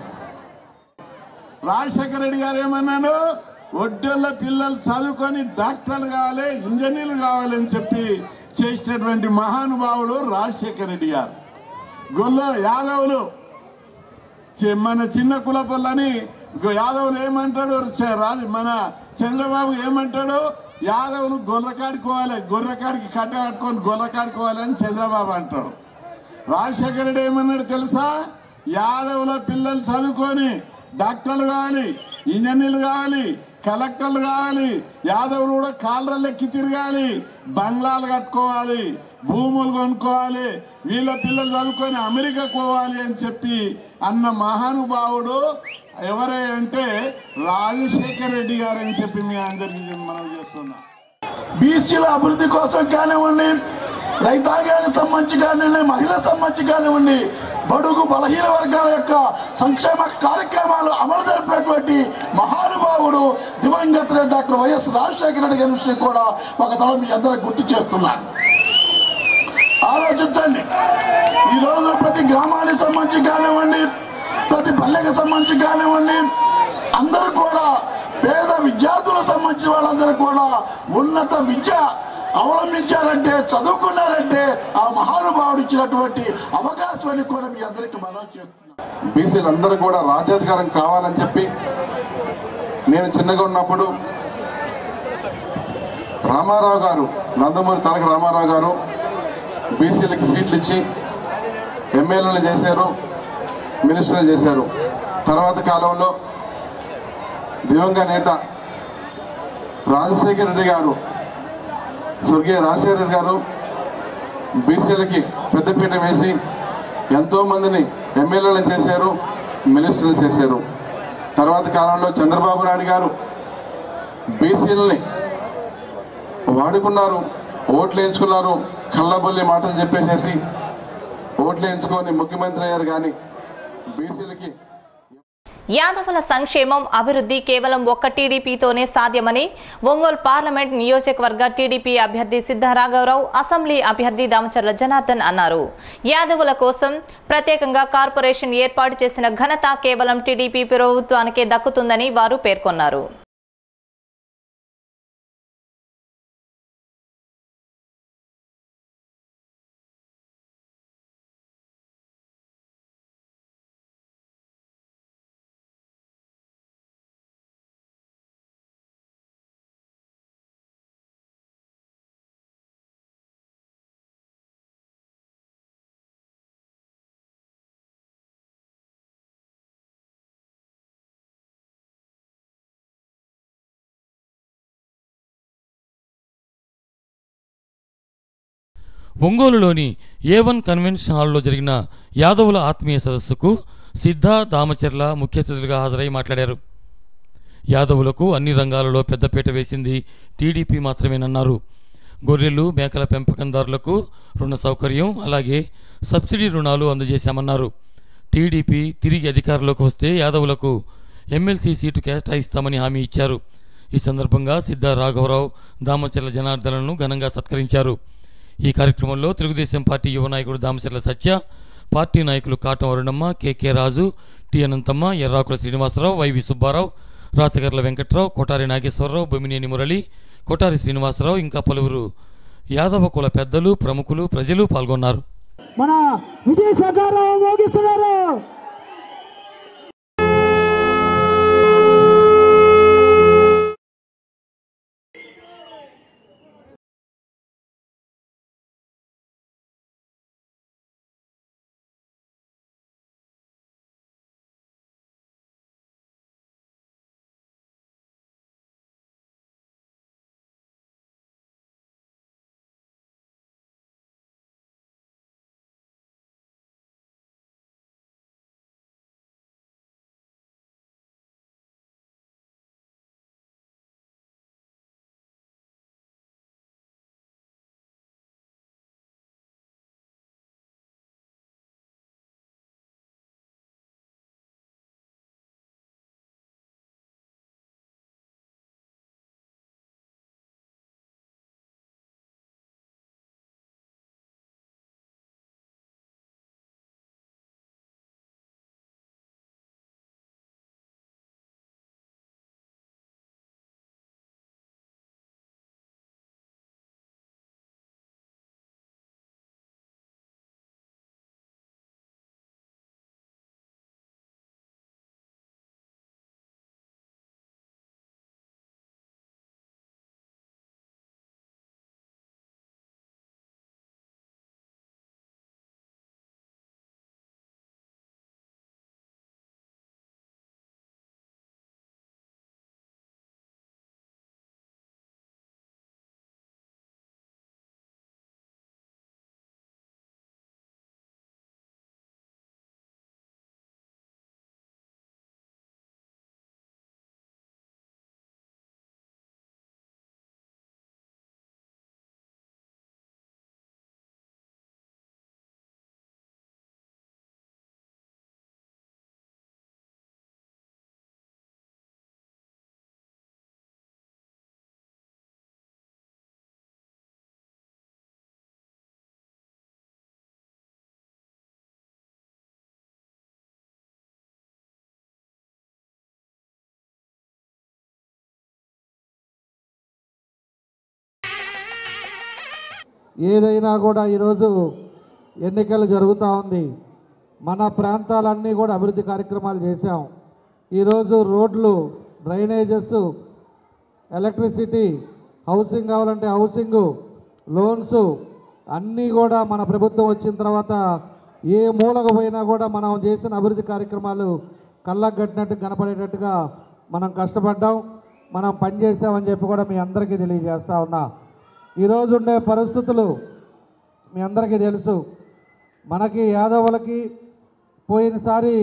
రాజశేఖర రెడ్డి గారు ఏమన్నాడు ఒడ్డెళ్ళ పిల్లలు చదువుకొని డాక్టర్లు కావాలి ఇంజనీర్లు కావాలని చెప్పి చేసినటువంటి మహానుభావుడు రాజశేఖర రెడ్డి గారు గొల్ల యాదవులు చి- మన చిన్న కులపల్లని గొ- యాదవులు ఏమంటాడు చ- రాజు మన చంద్రబాబు ఏమంటాడు యాదవులు గొర్రెకాడుకోవాలి గొర్రెకాడికి కట్ట కట్టుకొని గొర్రెకాడుకోవాలి అని చంద్రబాబు అంటాడు రాజశేఖర రెడ్డి ఏమన్నాడు తెలుసా యాదవుల పిల్లలు చదువుకొని డాక్టర్లు కావాలి ఇంజనీర్లు కావాలి కలెక్టర్లు కావాలి యాదవులు కూడా కాళ్ళ ఎక్కి తిరగాలి బంగ్లాలు కట్టుకోవాలి భూములు కొనుక్కోవాలి వీళ్ళ పిల్లలు చదువుకొని అమెరికా పోవాలి అని చెప్పి అన్న మహానుభావుడు ఎవరే అంటే రాజశేఖర రెడ్డి గారు అని చెప్పి మీ అందరికీ మనం చేస్తున్నాం బీసీల అభివృద్ధి కోసం కానివ్వండి రైతాంగానికి సంబంధించి కానివ్వండి మహిళా సంబంధించి కానివ్వండి బడుగు బలహీన వర్గాల యొక్క సంక్షేమ కార్యక్రమాలు అమలు జరిపినటువంటి మహానుభావుడు దివంగత డాక్టర్ వైఎస్ రాజశేఖర రెడ్డి గారి విషయం కూడా ఒక తల మీ అందరికి గుర్తు చేస్తున్నాను ఆలోచించండి ఈ రోజు ప్రతి గ్రామానికి సంబంధించి కానివ్వండి ప్రతి పల్లెకి సంబంధించి కానివ్వండి అందరూ కూడా పేద విద్యార్థులకు సంబంధించిన వాళ్ళందరూ కూడా ఉన్నత విద్య అవలంబించారంటే చదువుకున్నారంటే ఆ మహానుభావుడు ఇచ్చినటువంటి అవకాశాన్ని కూడా మీ అందరికీ మనం చేస్తున్నాం బీసీలందరూ కూడా రాజ్యాధికారం కావాలని చెప్పి నేను చిన్నగా ఉన్నప్పుడు రామారావు గారు నందమూరి తారక రామారావు గారు బీసీలకి సీట్లు ఇచ్చి ఎమ్మెల్యేలు చేశారు మినిస్టర్లు చేశారు తర్వాత కాలంలో దివంగ నేత రాజశేఖర రెడ్డి గారు స్వర్గీయ రాజశేఖర రెడ్డి గారు బీసీలకి పెద్దపీట వేసి ఎంతో మందిని ఎమ్మెల్యేలను చేశారు మినిస్టర్లు చేశారు తర్వాత కాలంలో చంద్రబాబు నాయుడు గారు బీసీలని వాడుకున్నారు ఓట్లు వేయించుకున్నారు కళ్ళబొల్లి మాటలు చెప్పేసేసి ఓట్లు వేయించుకొని ముఖ్యమంత్రి అయ్యారు కానీ బీసీలకి యాదవుల సంక్షేమం అభివృద్ధి కేవలం ఒక్క టీడీపీతోనే సాధ్యమని ఒంగోలు పార్లమెంట్ నియోజకవర్గ టీడీపీ అభ్యర్థి సిద్ధరాఘవరావు అసెంబ్లీ అభ్యర్థి దామచర్ల జనార్దన్ అన్నారు యాదవుల కోసం ప్రత్యేకంగా కార్పొరేషన్ ఏర్పాటు చేసిన ఘనత కేవలం టీడీపీ ప్రభుత్వానికే దక్కుతుందని వారు పేర్కొన్నారు ఒంగోలులోని ఏ వన్ కన్వెన్షన్ హాల్లో జరిగిన యాదవుల ఆత్మీయ సదస్సుకు సిద్ధా దామచర్ల ముఖ్య అతిథులుగా హాజరై మాట్లాడారు యాదవులకు అన్ని రంగాలలో పెద్దపీట వేసింది టీడీపీ మాత్రమేనన్నారు గొర్రెలు మేకల పెంపకందారులకు రుణ సౌకర్యం అలాగే సబ్సిడీ రుణాలు అందజేశామన్నారు టీడీపీ తిరిగి అధికారంలోకి వస్తే యాదవులకు ఎమ్మెల్సీ సీటు కేటాయిస్తామని హామీ ఇచ్చారు ఈ సందర్భంగా సిద్ధా రాఘవరావు దామచర్ల జనార్దనను ఘనంగా సత్కరించారు ఈ కార్యక్రమంలో తెలుగుదేశం పార్టీ యువ నాయకుడు దామచర్ల సత్య పార్టీ నాయకులు Katam Arunamma KK Raju T Anantamma Errakula Srinivasarao YV Subbarao Rasagarla Venkatrao Kotari Nageswararao Bommineni Murali Kotari Srinivasarao ఇంకా పలువురు యాదవ కుల పెద్దలు ప్రముఖులు ప్రజలు పాల్గొన్నారు మన విజయ సకారావు మోగిస్తున్నారు ఏదైనా కూడా ఈరోజు ఎన్నికలు జరుగుతూ ఉంది మన ప్రాంతాలన్నీ కూడా అభివృద్ధి కార్యక్రమాలు చేశాం ఈరోజు రోడ్లు డ్రైనేజెస్ ఎలక్ట్రిసిటీ హౌసింగ్ కావాలంటే హౌసింగ్ లోన్స్ అన్నీ కూడా మన ప్రభుత్వం వచ్చిన తర్వాత ఏ మూలకు పోయినా కూడా మనం చేసిన అభివృద్ధి కార్యక్రమాలు కళ్ళకు కట్టినట్టు కనపడేటట్టుగా మనం కష్టపడ్డాం మనం పనిచేసామని చెప్పి కూడా మీ అందరికీ తెలియజేస్తా ఉన్నా ఈరోజు ఉండే పరిస్థితులు మీ అందరికీ తెలుసు మనకి యాదవులకి పోయినసారి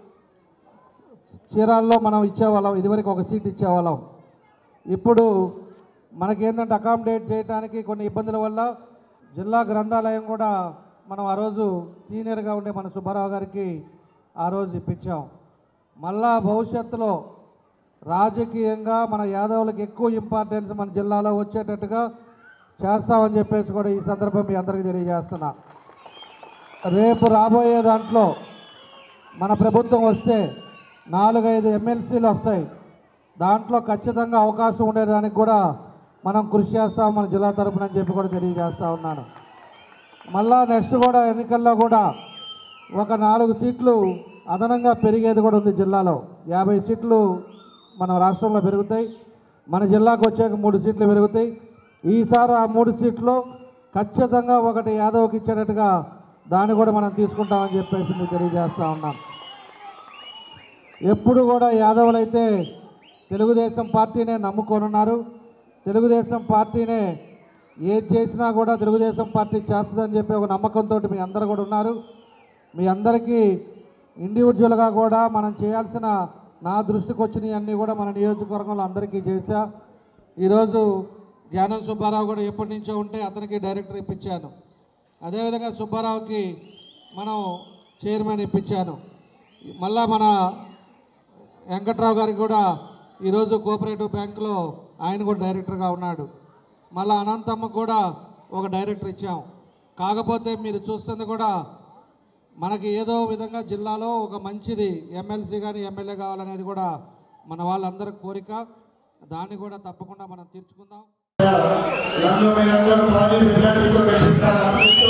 చీరాల్లో మనం ఇచ్చేవాళ్ళం ఇదివరకు ఒక సీట్ ఇచ్చేవాళ్ళం ఇప్పుడు మనకేంటంటే అకామిడేట్ చేయడానికి కొన్ని ఇబ్బందుల వల్ల జిల్లా గ్రంథాలయం కూడా మనం ఆ రోజు సీనియర్గా ఉండే మన సుబ్బారావు గారికి ఆ రోజు ఇప్పించాం మళ్ళా భవిష్యత్తులో రాజకీయంగా మన యాదవులకు ఎక్కువ ఇంపార్టెన్స్ మన జిల్లాలో వచ్చేటట్టుగా చేస్తామని చెప్పేసి కూడా ఈ సందర్భం మీ అందరికీ తెలియజేస్తున్నా రేపు రాబోయే దాంట్లో మన ప్రభుత్వం వస్తే నాలుగైదు ఎమ్మెల్సీలు వస్తాయి దాంట్లో ఖచ్చితంగా అవకాశం ఉండేదానికి కూడా మనం కృషి చేస్తాం మన జిల్లా తరపున అని చెప్పి కూడా తెలియజేస్తా ఉన్నాను మళ్ళా నెక్స్ట్ కూడా ఎన్నికల్లో కూడా ఒక నాలుగు సీట్లు అదనంగా పెరిగేది కూడా ఉంది జిల్లాలో యాభై సీట్లు మన రాష్ట్రంలో పెరుగుతాయి మన జిల్లాకు వచ్చాక మూడు సీట్లు పెరుగుతాయి ఈసారి ఆ మూడు సీట్లు ఖచ్చితంగా ఒకటి యాదవ్కి ఇచ్చేటట్టుగా దాన్ని కూడా మనం తీసుకుంటామని చెప్పేసి మీకు తెలియజేస్తా ఉన్నాం ఎప్పుడు కూడా యాదవులైతే తెలుగుదేశం పార్టీనే నమ్ముకొనున్నారు తెలుగుదేశం పార్టీనే ఏది చేసినా కూడా తెలుగుదేశం పార్టీ చేస్తుందని చెప్పి ఒక నమ్మకంతో మీ అందరు కూడా ఉన్నారు మీ అందరికీ ఇండివిజువల్గా కూడా మనం చేయాల్సిన నా దృష్టికి వచ్చినవి అన్నీ కూడా మన నియోజకవర్గంలో అందరికీ చేశా ఈరోజు జ్ఞానం సుబ్బారావు కూడా ఎప్పటి నుంచో ఉంటే అతనికి డైరెక్టర్ ఇప్పించాను అదేవిధంగా సుబ్బారావుకి మనం చైర్మన్ ఇప్పించాను మళ్ళా మన వెంకట్రావు గారికి కూడా ఈరోజు కోఆపరేటివ్ బ్యాంకులో ఆయన కూడా డైరెక్టర్గా ఉన్నాడు మళ్ళీ అనంతమ్మ కూడా ఒక డైరెక్టర్ ఇచ్చాం కాకపోతే మీరు చూస్తుంది కూడా మనకి ఏదో విధంగా జిల్లాలో ఒక మంచిది ఎమ్మెల్సీ కానీ ఎమ్మెల్యే కావాలనేది కూడా మన వాళ్ళందరి కోరిక దాన్ని కూడా తప్పకుండా మనం తీర్చుకుందాం దానిలో మీరందరూ భారీ విద్యార్థులతో గెలుపుతారు ఆశిస్తూ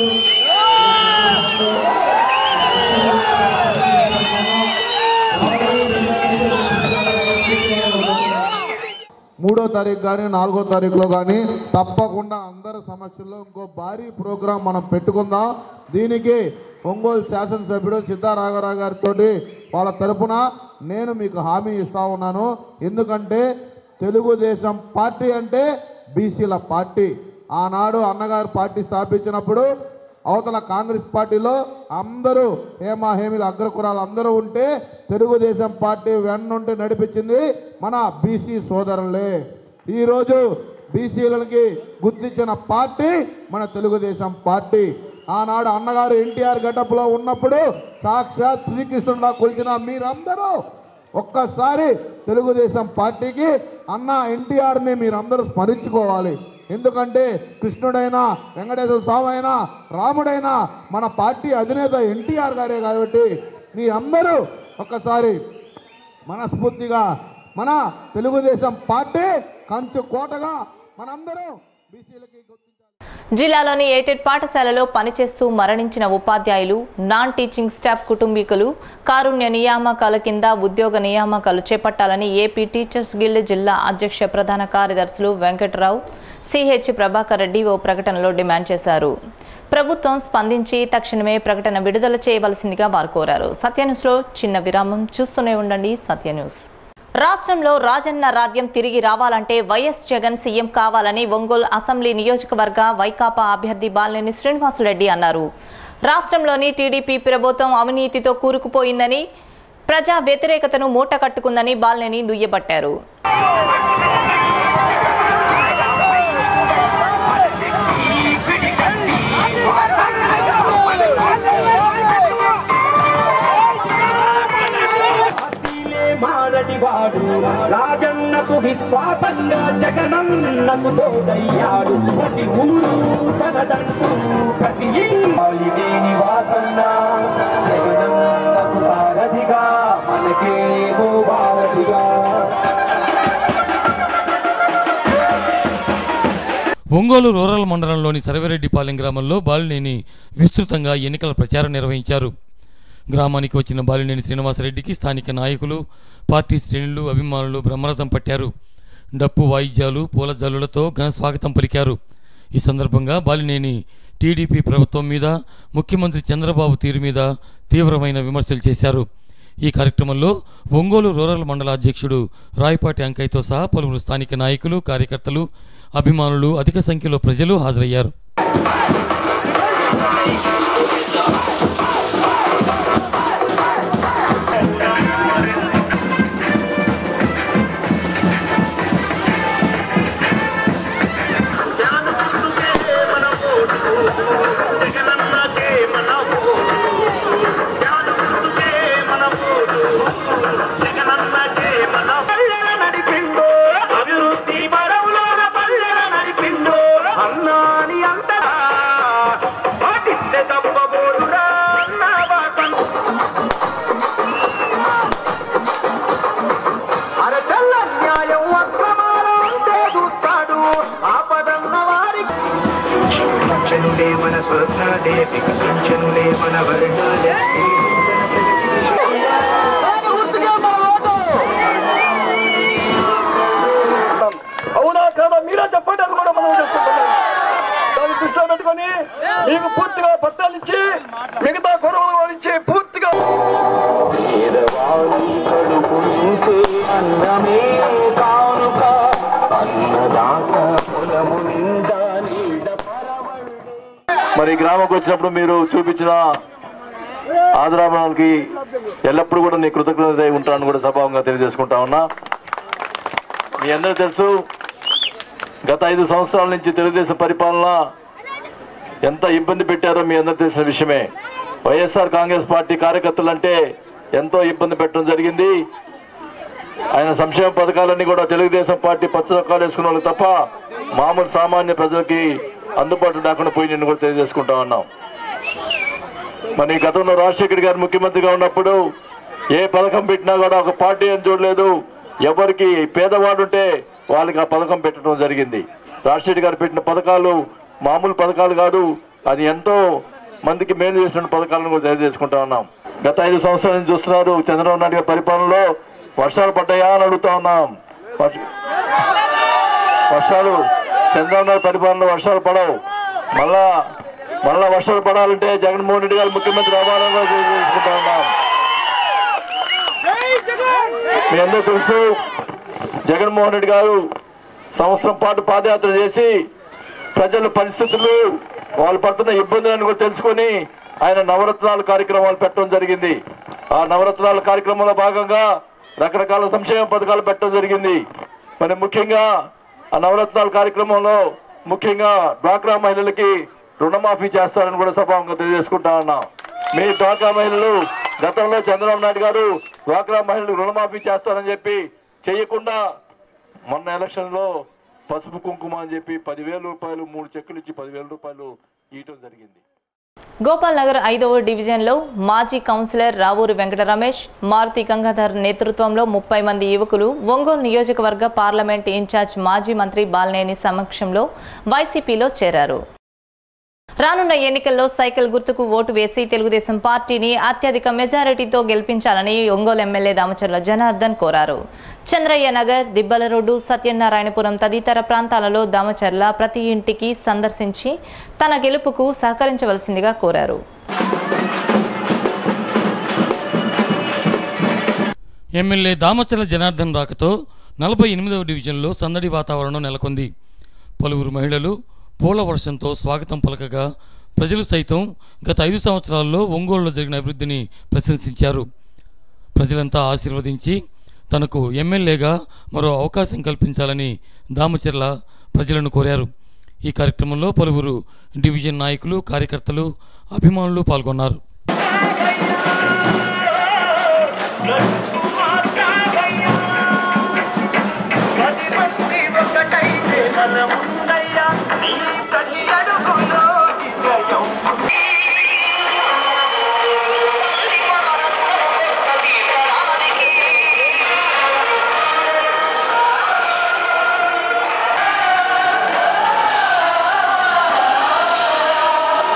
మూడో తారీఖు కానీ నాలుగో తారీఖులో కానీ తప్పకుండా అందరి సమక్షంలో ఇంకో భారీ ప్రోగ్రాం మనం పెట్టుకుందాం దీనికి ఒంగోలు శాసనసభ్యుడు సిద్ధారాఘవరావు గారితో వాళ్ళ తరపున నేను మీకు హామీ ఇస్తా ఉన్నాను ఎందుకంటే తెలుగుదేశం పార్టీ అంటే బీసీల పార్టీ ఆనాడు అన్నగారు పార్టీ స్థాపించినప్పుడు అవతల కాంగ్రెస్ పార్టీలో అందరూ హేమా హేమిల అగ్రకురాలు అందరూ ఉంటే తెలుగుదేశం పార్టీ వెన్నుండి నడిపించింది మన బీసీ సోదరులే ఈరోజు బీసీలకి గుర్తించిన పార్టీ మన తెలుగుదేశం పార్టీ ఆనాడు అన్నగారు ఎన్టీఆర్ గటప్లో ఉన్నప్పుడు సాక్షాత్ శ్రీకృష్ణుడిలా కొలిచిన మీరందరూ ఒక్కసారి తెలుగుదేశం పార్టీకి అన్న ఎన్టీఆర్ని మీరందరూ స్మరించుకోవాలి ఎందుకంటే కృష్ణుడైనా వెంకటేశ్వర స్వామి అయినా రాముడైనా మన పార్టీ అధినేత ఎన్టీఆర్ గారే కాబట్టి మీ అందరూ ఒక్కసారి మనస్ఫూర్తిగా మన తెలుగుదేశం పార్టీ కంచు కోటగా మనందరం బీసీలకి జిల్లాలోని ఎయిటెడ్ పాఠశాలలో పనిచేస్తూ మరణించిన ఉపాధ్యాయులు నాన్ టీచింగ్ స్టాఫ్ కుటుంబీకులు కారుణ్య నియామకాల కింద ఉద్యోగ నియామకాలు చేపట్టాలని ఏపీ టీచర్స్ గిల్డ్ జిల్లా అధ్యక్ష ప్రధాన కార్యదర్శులు వెంకట్రావు సిహెచ్ ప్రభాకర్ రెడ్డి ఓ ప్రకటనలో డిమాండ్ చేశారు ప్రభుత్వం స్పందించి తక్షణమే ప్రకటన విడుదల చేయవలసిందిగా వారు కోరారు సత్య న్యూస్లో చిన్న విరామం చూస్తూనే ఉండండి సత్య న్యూస్ రాష్ట్రంలో రాజన్న రాజ్యం తిరిగి రావాలంటే వైఎస్ జగన్ సీఎం కావాలని ఒంగోలు అసెంబ్లీ నియోజకవర్గ వైకాపా అభ్యర్థి బాలినేని శ్రీనివాసరెడ్డి అన్నారు రాష్ట్రంలోని టీడీపీ ప్రభుత్వం అవినీతితో కూరుకుపోయిందని ప్రజా వ్యతిరేకతను మూట కట్టుకుందని బాలినేని దుయ్యబట్టారు మారటివాడు రాజన్నకు విశ్వాసంగా జగనన్నకు తోడయ్యాడు ప్రతి ఊరు తనదంటూ ప్రతి ఇల్లు నివాసన్న జగనన్నకు సారథిగా మనకేమో వారధిగా ఒంగోలు రూరల్ మండలంలోని సర్వేరెడ్డిపాలెం గ్రామంలో బాలినేని విస్తృతంగా ఎన్నికల ప్రచారం నిర్వహించారు గ్రామానికి వచ్చిన బాలినేని శ్రీనివాసరెడ్డికి స్థానిక నాయకులు పార్టీ శ్రేణులు అభిమానులు బ్రహ్మరథం పట్టారు డప్పు వాయిద్యాలు పూల జల్లులతో ఘన స్వాగతం పలికారు ఈ సందర్భంగా బాలినేని టీడీపీ ప్రభుత్వం మీద ముఖ్యమంత్రి చంద్రబాబు తీరు మీద తీవ్రమైన విమర్శలు చేశారు ఈ కార్యక్రమంలో ఒంగోలు రూరల్ మండల అధ్యక్షుడు రాయపాటి అంకయ్యతో సహా పలువురు స్థానిక నాయకులు కార్యకర్తలు అభిమానులు అధిక సంఖ్యలో ప్రజలు హాజరయ్యారు జగనన్నకే మన ఓటు జ్ఞాన గుర్తుకే మన ఓటు ఉన్నదే వికసించనులే మన వర్ణాలే అవునా కాదా మీరే చెప్పండి అది కూడా మనం చేసుకుంటున్నాం దాన్ని దృష్టిలో పెట్టుకొని మీకు పూర్తిగా పట్టాలు ఇచ్చి మిగతా గొడవలు ఇచ్చి పూర్తిగా పేదవాడి కడుపు నింపే అన్నమే కానుక అన్నదాత పొలము నిండా నీడ మరి గ్రామంకి వచ్చినప్పుడు మీరు చూపించిన ఆదరాభరణాలకి ఎల్లప్పుడూ కూడా నీ కృతజ్ఞత ఉంటానని కూడా సభావంగా తెలియజేసుకుంటా ఉన్నా మీ అందరూ తెలుసు గత ఐదు సంవత్సరాల నుంచి తెలుగుదేశం పరిపాలన ఎంత ఇబ్బంది పెట్టారో మీ అందరూ తెలిసిన విషయమే వైఎస్ఆర్ కాంగ్రెస్ పార్టీ కార్యకర్తలంటే ఎంతో ఇబ్బంది పెట్టడం జరిగింది ఆయన సంక్షేమ పథకాలన్నీ కూడా తెలుగుదేశం పార్టీ పచ్చ చొక్కాలు వేసుకున్న వాళ్ళకి తప్ప మామూలు సామాన్య ప్రజలకి అందుబాటులో లేకుండా పోయి నేను కూడా తెలియజేసుకుంటా ఉన్నాం మరి గతంలో రాజశేఖర్ గారు ముఖ్యమంత్రిగా ఉన్నప్పుడు ఏ పథకం పెట్టినా కూడా ఒక పార్టీ అని చూడలేదు ఎవరికి పేదవాడు ఉంటే వాళ్ళకి ఆ పథకం పెట్టడం జరిగింది రాజశేఖర్ గారు పెట్టిన పథకాలు మామూలు పథకాలు కాదు అది ఎంతో మందికి మేలు చేసిన పథకాలను కూడా తెలియజేసుకుంటా ఉన్నాం గత ఐదు సంవత్సరాల నుంచి చూస్తున్నారు చంద్రబాబు నాయుడు గారి పరిపాలనలో వర్షాలు పడ్డాయా అని అడుగుతా ఉన్నాం వర్ష- వర్షాలు చంద్రబాబు నాయుడు పరిపాలనలో వర్షాలు పడవు మళ్ళా మళ్ళా వర్షాలు పడాలంటే జగన్మోహన్ రెడ్డి గారు ముఖ్యమంత్రి అవ్వాలని కూడా తెలియజేసుకుంటా ఉన్నాం మీ అందరూ తెలుసు జగన్మోహన్ రెడ్డి గారు సంవత్సరం పాటు పాదయాత్ర చేసి ప్రజల పరిస్థితులు వాళ్ళు పడుతున్న ఇబ్బందులను కూడా తెలుసుకొని ఆయన నవరత్నాలు కార్యక్రమాలు పెట్టడం జరిగింది ఆ నవరత్నాల కార్యక్రమంలో భాగంగా రకరకాల సంక్షేమ పథకాలు పెట్టడం జరిగింది మరి ముఖ్యంగా ఆ నవరత్నాల కార్యక్రమంలో ముఖ్యంగా డ్వాక్రా మహిళలకి రుణమాఫీ చేస్తారని కూడా సభాంగా తెలియజేసుకుంటా ఉన్నాం మీ డ్వాక్రా మహిళలు గతంలో చంద్రబాబు నాయుడు గారు డ్వాక్రా మహిళలకు రుణమాఫీ చేస్తారని చెప్పి చేయకుండా మొన్న ఎలక్షన్ లో పసుపు కుంకుమ అని చెప్పి పదివేల రూపాయలు మూడు చెక్కులు ఇచ్చి పదివేల రూపాయలు ఇవ్వటం జరిగింది గోపాల్ నగర్ ఐదవ డివిజన్లో మాజీ కౌన్సిలర్ రావూరి వెంకట రమేష్ మారుతి గంగాధర్ నేతృత్వంలో ముప్పై మంది యువకులు ఒంగోలు నియోజకవర్గ పార్లమెంట్ ఇన్ఛార్జ్ మాజీ మంత్రి బాలినేని సమక్షంలో వైసీపీలో చేరారు రానున్న ఎన్నికల్లో సైకిల్ గుర్తుకు ఓటు వేసి తెలుగుదేశం పార్టీని అత్యధిక మెజారిటీతో గెలిపించాలని ఒంగోలు ఎమ్మెల్యే దామచర్ల జనార్దన్ కోరారు చంద్రయ్య నగర్ దిబ్బల రోడ్డు సత్యనారాయణపురం తదితర ప్రాంతాలలో దామచర్ల ప్రతి ఇంటికి సందర్శించి తన గెలుపుకు సహకరించవలసిందిగా కోరారు ఎమ్మెల్యే దామచర్ల జనార్దన్ రాకతో నలభై ఎనిమిదవ డివిజన్లో సందడి వాతావరణం నెలకొంది పలువురు మహిళలు పూల వర్షంతో స్వాగతం పలకగా ప్రజలు సైతం గత ఐదు సంవత్సరాల్లో ఒంగోలులో జరిగిన అభివృద్ధిని ప్రశంసించారు ప్రజలంతా ఆశీర్వదించి తనకు ఎమ్మెల్యేగా మరో అవకాశం కల్పించాలని దామచర్ల ప్రజలను కోరారు ఈ కార్యక్రమంలో పలువురు డివిజన్ నాయకులు కార్యకర్తలు అభిమానులు పాల్గొన్నారు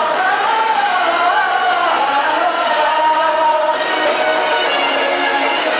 ¡Vamos!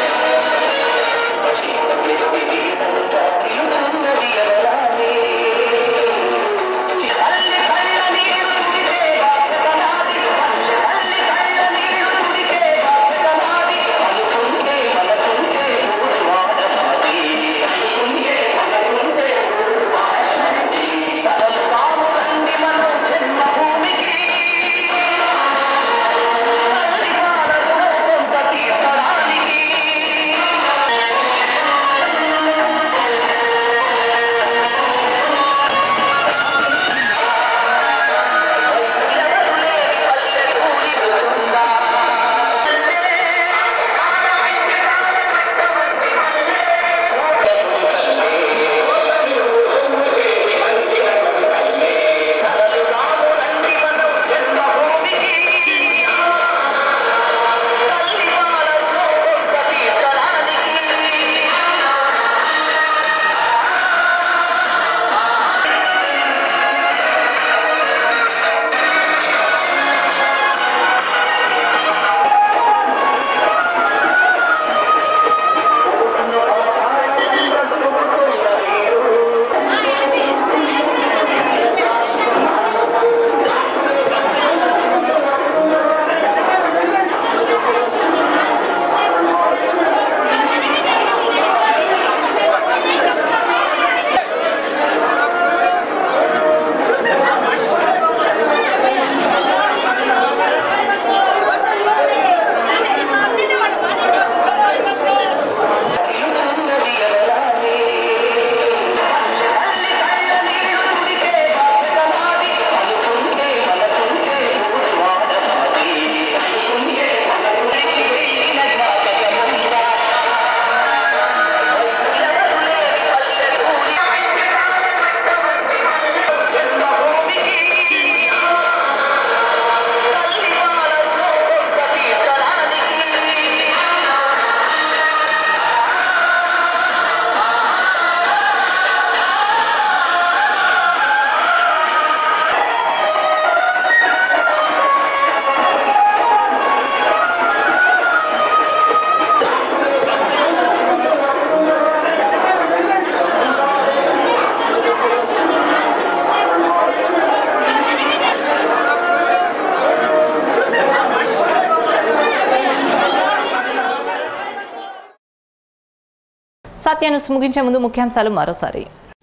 సత్యాన్యూస్ ముగించే ముందు ముఖ్యాంశాలు మరోసారి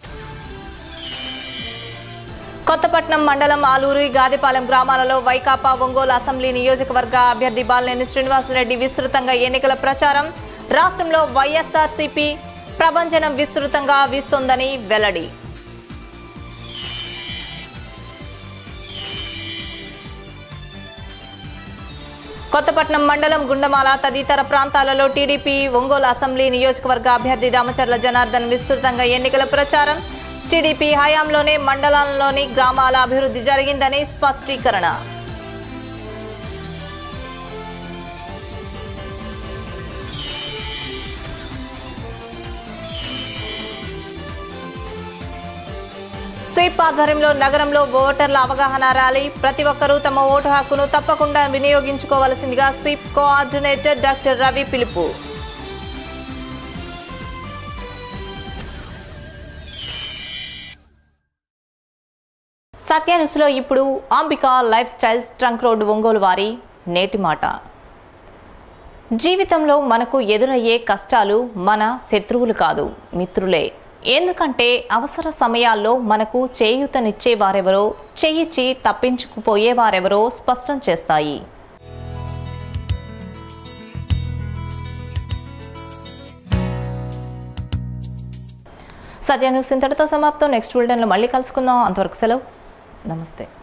కొత్తపట్నం మండలం ఆలూరు గాదిపాలెం గ్రామాలలో వైకాపా ఒంగోలు అసెంబ్లీ నియోజకవర్గ అభ్యర్థి బాలినేని శ్రీనివాసరెడ్డి విస్తృతంగా ఎన్నికల ప్రచారం రాష్ట్రంలో వైఎస్ఆర్సీపీ ప్రభంజనం విస్తృతంగా వీస్తోందని వెల్లడి కొత్తపట్నం మండలం గుండమాల తదితర ప్రాంతాలలో టీడీపీ ఒంగోలు అసెంబ్లీ నియోజకవర్గ అభ్యర్థి దామచర్ల జనార్దన్ విస్తృతంగా ఎన్నికల ప్రచారం టీడీపీ హయాంలోనే మండలంలోని గ్రామాల అభివృద్ధి జరిగిందని స్పష్టీకరణ స్వీప్ ఆధ్వర్యంలో నగరంలో ఓటర్ల అవగాహన ర్యాలీ ప్రతి ఒక్కరూ తమ ఓటు హక్కును తప్పకుండా వినియోగించుకోవాల్సిందిగా స్వీప్ కోఆర్డినేటర్ డాక్టర్ రవి పిలుపు సత్యానుసులో ఇప్పుడు Ambika life style trunk road Ongole వారి నేటి మాట జీవితంలో మనకు ఎదురయ్యే కష్టాలు మన శత్రువులు కాదు మిత్రులే ఎందుకంటే అవసర సమయాల్లో మనకు చేయూతనిచ్చే వారెవరో చేయిచ్చి తప్పించుకుపోయే వారెవరో స్పష్టం చేస్తాయి సత్య న్యూస్ ఇంతటితో సమాప్తం నెక్స్ట్ బులెటిన్లో మళ్ళీ కలుసుకుందాం అంతవరకు సెలవు నమస్తే